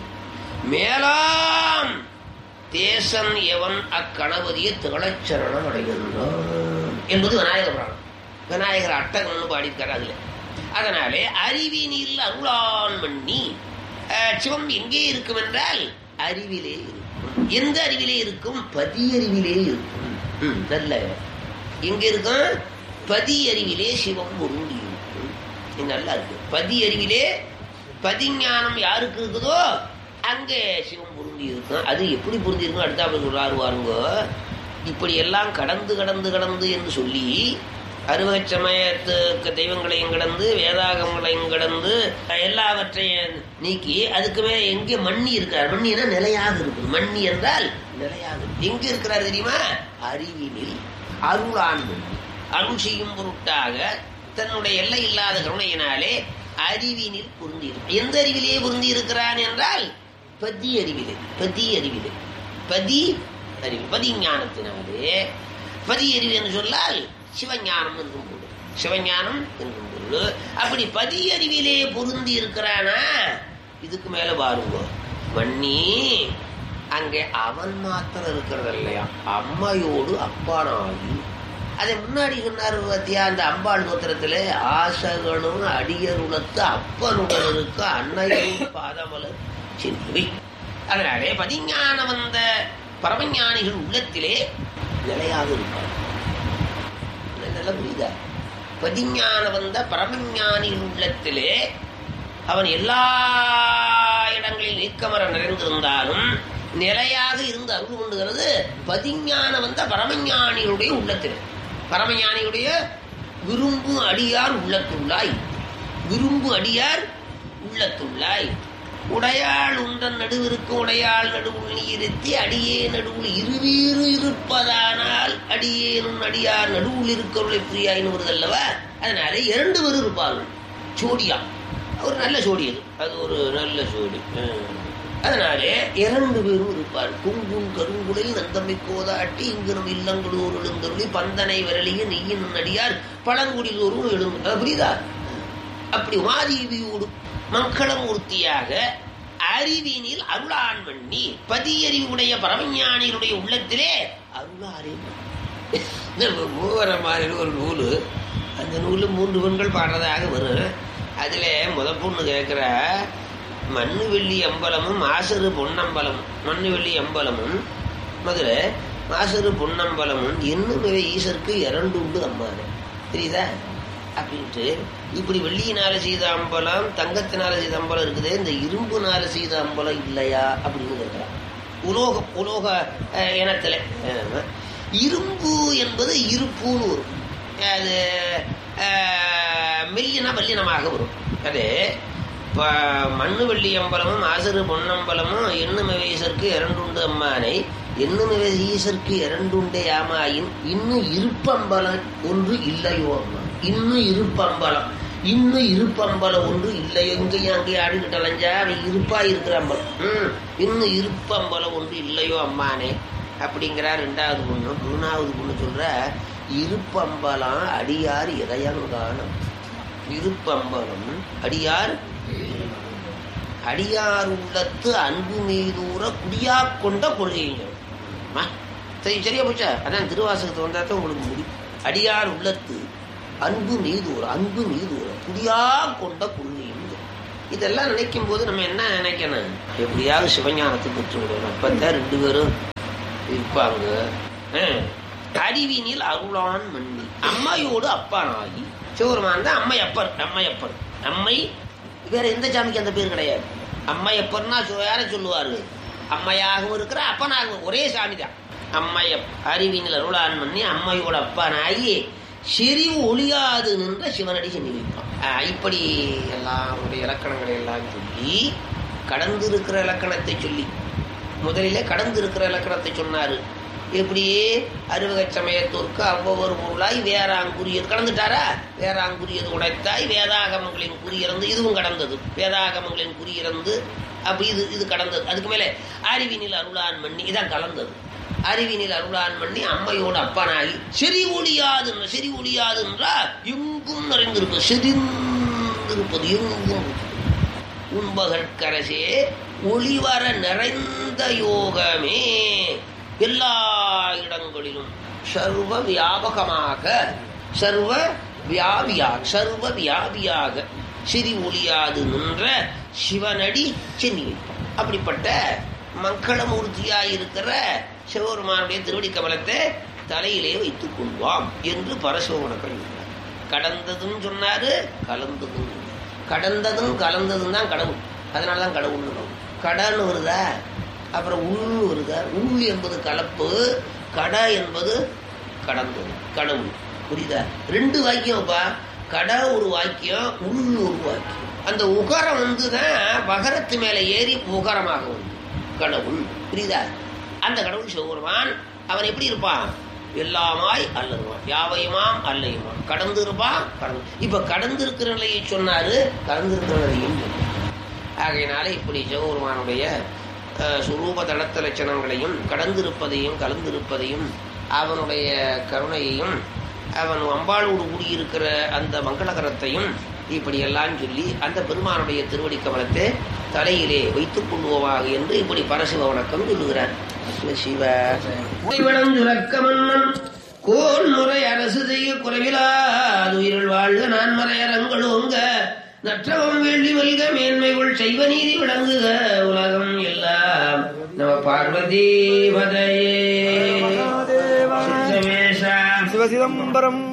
மேலாம் தேசன் எவன் அக்கணபதியை திகழச்சரணம் அடைகின்றான் என்பது விநாயக புராணம் விநாயகர் அட்டகம்னு பாடியிருக்காரு அதுல அதனாலே அறிவினில் அருளான் மண்ணி அஹ், சிவம் எங்கே இருக்கும் என்றால் அறிவிலே இருக்கும் எந்த அறிவிலே இருக்கும் பதி அறிவிலே இருக்கும் ம், நல்ல எங்க இருக்கும் பதி அறிவிலே சிவம் பொருந்தி இருக்கும் இது நல்லா இருக்கு பதி அறிவிலே பதிஞானம் யாருக்கு இருக்குதோ அங்கே சிவம் பொருந்தி இருக்கும் அது எப்படி பொருந்தி இருக்கும் அடுத்தாப்புல சொல்றாரு பாருங்க இப்படி எல்லாம் கடந்து கடந்து கடந்து என்று சொல்லி அறுவகை சமயத்துக்கு தெய்வங்களையும் கடந்து வேதாகங்களையும் கடந்து எல்லாவற்றையும் நீக்கி அதுக்கு மேல எங்கே மண்ணி இருக்கார் மண்ணினா நிலையாக இருக்குது மண்ணி என்றால் நிலையாக இருக்கு. எங்க இருக்கிறார் தெரியுமா அறிவினில் அருளான் மண்ணி அருள் செய்யும் பொருட்டாக தன்னுடைய எல்லை இல்லாத கருணையினாலே அறிவினில் பொருந்தி இருக்கு எந்த அறிவிலே பொருந்தி இருக்கிறான் என்றால் பதி அறிவிலே பதி அறிவிலே பதி அறிவு பதி ஞானத்தினாலே பதி அறிவு என்று சொன்னால் சிவஞானம் என்றும் பொருள் சிவஞானம் என்றும் பொருள் அப்படி பதி அறிவிலே பொருந்தி இருக்கிறானா இதுக்கு மேல பாருங்க மண்ணி அங்கே அவன் மாத்திரம் இருக்கிறது இல்லையா அம்மையோடு அப்பானாகி அதை முன்னாடி சொன்னார் பார்த்தியா அந்த அம்பாள் கோத்திரத்துல ஆசகனும் அடியருளத்து அப்பனுடன் இருக்க அன்னையும் பாதமலர் செல்வி அதனாலே பதிஞான வந்த பரமஞானிகள் உள்ளத்திலே நிலையாக இருப்பார் இது நல்லா புரியுதா பதிஞான வந்த பரமஞானிகள் உள்ளத்திலே அவன் எல்லா இடங்களில் நீக்கமர நிறைந்திருந்தாலும் நிலையாக இருந்து அருள் கொண்டுகிறது பதிஞான வந்த பரமஞானியுடைய உள்ளத்தில் பரமஞானியுடைய விரும்பு அடியார் உள்ளத்துள்ளாய் விரும்பு அடியார் உள்ளத்துள்ளாய் உடையாள் உண்டன் நடுவிற்கு உடையாள் நடுவுள் நீ இருத்தி அடியே நடுவுள் இருவீறு இருப்பதானால் அடியேனும் அடியார் நடுவுள் இருக்கிறவளை புரியாயின்னு வருதல்லவா அதனால இரண்டு பேரும் இருப்பார்கள் சோடியா ஒரு நல்ல சோடி அது அது ஒரு நல்ல சோடி ஹம். அதனாலே இரண்டு பேரும் இருப்பார் குங்குன் கருங்குடை நந்தமை கோதாட்டி இங்கு நம் இல்லங்களூர் எழுந்தருளி பந்தனை விரலிய நெய்யின் நடியார் பழங்குடிதோறும் எழுந்து அது புரியுதா அப்படி உமாதேவியோடு மங்களமூர்த்தியாக அறிவினில் அருளான் பண்ணி பதியறிவுடைய பரமஞானியினுடைய உள்ளத்திலே அருளாரே இந்த மூவர மாதிரி ஒரு நூல் அந்த நூலு மூன்று பெண்கள் பாடுறதாக வரும் அதுல முத பொண்ணு கேட்கிற மண்ணு வெள்ளி அம்பலமும் மாசரு பொன்னம்பலமும் மண்ணு வெள்ளி அம்பலமும் முதல்ல மாசரு பொன்னம்பலமும் இன்னும் இவை ஈசருக்கு இரண்டு உண்டு அம்மானே தெரியுதா அப்படின்ட்டு இப்படி வெள்ளியினால செய்த அம்பலம் தங்கத்தினால செய்த அம்பலம் இருக்குது இந்த இரும்புனால செய்த அம்பலம் இல்லையா அப்படின்னு கேட்கிறான் உலோக உலோக அஹ், இனத்துல ஆமா. இரும்பு என்பது இருப்புன்னு வரும் அது அஹ், மெல்லின வல்லினமாக வரும் அது இப்போ மண்ணு வெள்ளி அம்பலமும் ஆசரு பொன்னம்பலமும் எண்ணும ஈசருக்கு இரண்டுண்டு அம்மானை எண்ணும ஈசருக்கு இரண்டுண்டே ஆமாயின் இன்னும் இருப்பம்பலம் ஒன்று இல்லையோ அம்மா இன்னும் இருப்பம்பலம் இன்னும் இருப்பம்பலம் ஒன்று இல்லையோ இங்கேயும் அங்கேயும் ஆடிக்கிட்டு அலைஞ்சா அவன் இருப்பா இருக்கிற அம்பலம் ம் இன்னும் இருப்பம்பலம் ஒன்று இல்லையோ அம்மானே அப்படிங்கிறா ரெண்டாவது பொண்ணு மூணாவது பொண்ணு சொல்ற இருப்பம்பலம் அடியார் இதயங்கானம் இருப்பம்பலம் அடியார் அடியார் உள்ளத்து அன்பு மீதூர குடியா கொண்ட கொள்கைங்க சரி சரியா போச்சா அதான் திருவாசகத்தை வந்தா தான் உங்களுக்கு முடியும் அடியார் உள்ளத்து அன்பு மீதூர அன்பு மீதூர குடியா கொண்ட கொள்கைங்க இதெல்லாம் நினைக்கும் போது நம்ம என்ன நினைக்கணும் எப்படியாவது சிவஞானத்தை பெற்று விடணும் அப்பதான் ரெண்டு பேரும் இருப்பாங்க ஆஹ். அறிவினில் அருளான் மண்ணி அம்மையோடு அப்பானாகி சிவருமான் தான் அம்மையப்பர் அம்மையப்பர் அம்மை வேற எந்த சாமிக்கு அந்த பேர் கிடையாது அம்மையப்பர்னா சொ- யாரை சொல்லுவாரு அம்மையாகவும் இருக்கிற அப்பனாகவும் ஒரே சாமி தான் அம்மையப் அறிவினில் அருளான் மண்ணி அம்மையோட அப்பானாகி செறிவு ஒளியாது நின்ற சிவனடி சென்னி வைப்பான் ஆஹ் இப்படி எல்லாம் அவருடைய இலக்கணங்களை எல்லாம் சொல்லி கடந்து இருக்கிற இலக்கணத்தை சொல்லி முதலிலே கடந்து இருக்கிற இலக்கணத்தை சொன்னாரு எப்படி அறுவகை சமயத்திற்கு அவ்வொரு பொருளாய் வேறாங்குரியது கடந்துட்டாரா வேறாங்குரியது உடைத்தாய் வேதாகமங்களின் குறியிறந்து இதுவும் கடந்தது வேதாகமங்களின் குறியிறந்து அப்ப இது இது கடந்தது அதுக்கு மேலே அறிவினில் அருளான் மண்ணி இதான் கலந்தது அறிவினில் அருளான் பண்ணி அம்மையோடு அப்பனாகி செறி ஒளியாது செறி ஒளியாது என்றால் எங்கும் நிறைந்திருப்பது செறிந்திருப்பது எங்கும் உண்பகற்கரசே ஒளிவர நிறைந்த யோகமே எல்லா இடங்களிலும் சர்வ வியாபகமாக சர்வ வியாபியாக சர்வ வியாபியாக சிறி ஒளியாது நின்ற சிவனடி சென்னி அப்படிப்பட்ட மங்களமூர்த்தியாய் இருக்கிற சிவபெருமானுடைய திருவடி கமலத்தை தலையிலே வைத்துக் கொள்வாம் என்று பரசிவனுக்கள் கடந்ததும் சொன்னாரு கலந்ததும் சொன்னாரு. கடந்ததும் கலந்ததும் தான் கடவுள் அதனாலதான் கடவுள் கடன்னு வருதா அப்புறம் உள் வருதா உள் என்பது கலப்பு கட என்பது கடந்தது கடவுள் புரியுதா ரெண்டு வாக்கியம்ப்பா கட ஒரு வாக்கியம் உள் ஒரு வாக்கியம் அந்த உகரம் வந்து தான் வகரத்து மேல ஏறி உகரமாக வந்து கடவுள் புரியுதா அந்த கடவுள் சிவபெருமான் அவன் எப்படி இருப்பான் எல்லாமாய் அல்லதுவான் யாவையுமாம் அல்லையுமாம் கடந்து இருப்பான் கடந்து இப்ப கடந்து இருக்கிற நிலையை சொன்னாரு கடந்து இருக்கிற நிலையும் சொன்னார் ஆகையினால இப்படி சிவபெருமானுடைய அஹ், சுரூப தடத்த லட்சணங்களையும் கடந்திருப்பதையும் கலந்திருப்பதையும் அவனுடைய கருணையையும் அவன் அம்பாளோடு கூடியிருக்கிற அந்த மங்களகரத்தையும் இப்படி எல்லாம் சொல்லி அந்த பெருமானுடைய திருவடி கமலத்தை தலையிலே வைத்துக் கொள்வோமாக என்று இப்படி பரசிவ வணக்கம் சொல்லுகிறார் சிவ சுரக்க மன்னன் கோல் முறை அரசு செய்ய குறைவிலாது உயிரில் வாழ்க நான் மறையரங்கள் ஓங்க நற்றவம் வேள்வி மல்க மேன்மைகள் செய்வ நீதி விளங்குக உலகம் எல்லாம் நம பார்வதி பதையே சித்தமேஷா Sivachidambaram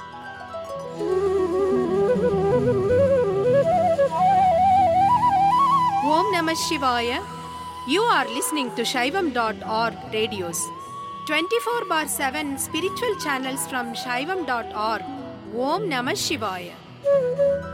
Om Namah Shivaya. You are listening to Shaivam.org radios. 24 bar 7 spiritual channels from Shaivam.org. Om Namah Shivaya.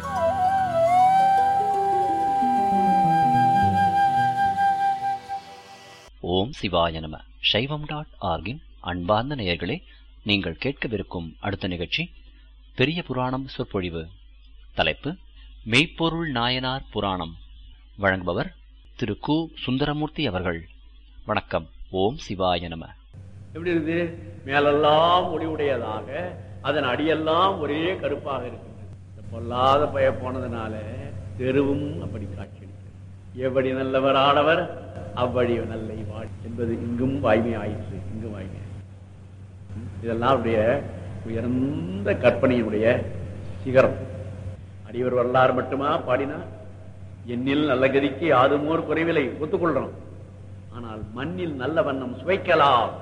ஓம் சிவாய நம சைவம் டாட் ஆர்கின் அன்பார்ந்த நேயர்களே நீங்கள் கேட்கவிருக்கும் அடுத்த நிகழ்ச்சி பெரிய புராணம் சொற்பொழிவு தலைப்பு மெய்ப்பொருள் நாயனார் புராணம் வழங்குபவர் திரு கு சுந்தரமூர்த்தி அவர்கள் வணக்கம் ஓம் சிவாய நம எப்படி இருக்குது மேலெல்லாம் ஒளி உடையதாக அதன் அடியெல்லாம் ஒரே கருப்பாக இருக்கின்றது இந்த பொல்லாத பய போனதுனால தெருவும் அப்படி காட்சியளிக்கிறது எப்படி நல்லவர் ஆடவர் அவ்வழி நல்லை வாழ் என்பது இங்கும் வாய்மை ஆயிற்று இங்கும் வாய்மை ஆயிற்று. இதெல்லாம் அவருடைய உயர்ந்த கற்பனையினுடைய சிகரம் அடியவர் வரலாறு மட்டுமா பாடினா என்னில் நல்ல கதிக்கு யாதுமோர் குறைவில்லை ஒத்துக்கொள்றோம் ஆனால் மண்ணில் நல்ல வண்ணம் சுவைக்கலாம்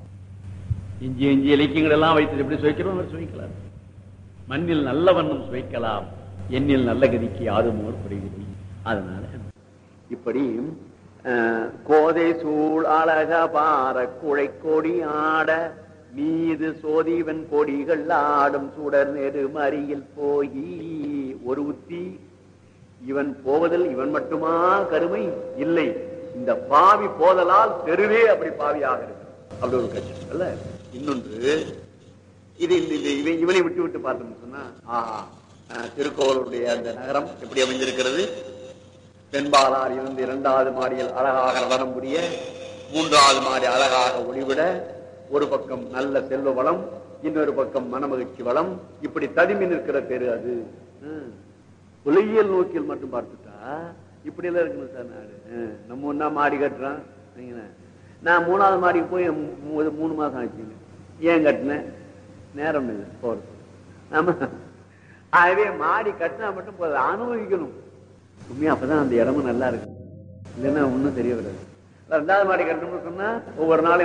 இஞ்சி இஞ்சி இலக்கியங்கள் எல்லாம் வைத்து எப்படி சுவைக்கிறோம் அவர் சுவைக்கலாம் மண்ணில் நல்ல வண்ணம் சுவைக்கலாம் எண்ணில் நல்ல கதிக்கு யாதுமோர் குறைவில்லை அதனால இப்படி அஹ், கோதை சூழ் அழக பார குழை கொடி ஆட மீது சோதிவன் கொடிகள் ஆடும் சுடர் நெடு மறியில் போய் ஒரு உத்தி இவன் போவதில் இவன் மட்டுமா கருமை இல்லை இந்த பாவி போதலால் தெருவே அப்படி பாவியாக இருக்கு அப்படி ஒரு கட்சி அல்ல இன்னொன்று இது இந்த இந்த இவன் இவனை விட்டு விட்டு பார்த்தோம்னு சொன்னா ஆஹா அஹ், திருக்கோவிலுடைய அந்த நகரம் எப்படி அமைந்திருக்கிறது பெண்பாலார் இருந்து இரண்டாவது மாடியில் அழகாக நடனம் புரிய மூன்றாவது மாடி அழகாக ஒளிவிட ஒரு பக்கம் நல்ல செல்வ வளம் இன்னொரு பக்கம் மனமகிழ்ச்சி வளம் இப்படி ததுமி நிற்கிற பேரு அது ஹம். உலகியல் நோக்கில் மட்டும் பார்த்துட்டா இப்படி எல்லாம் இருக்கணும் சார் நாடு ஹம். நம்ம ஒன்னா மாடி கட்டுறோம் சரிங்களா? நான் மூணாவது மாடிக்கு போய் மூ- மூணு மாசம் ஆச்சுங்க ஏன் கட்டினேன் நேரம் இல்லை போறது ஆமா ஆகவே மாடி கட்டினா மட்டும் போதும் அனுபவிக்கணும் உண்மையா அப்பதான் அந்த இடமும் நல்லா இருக்கும் இல்லைன்னா ஒண்ணும் தெரிய வராது ரெண்டாவது மாடி கட்டணும்னு சொன்னா ஒவ்வொரு நாளும்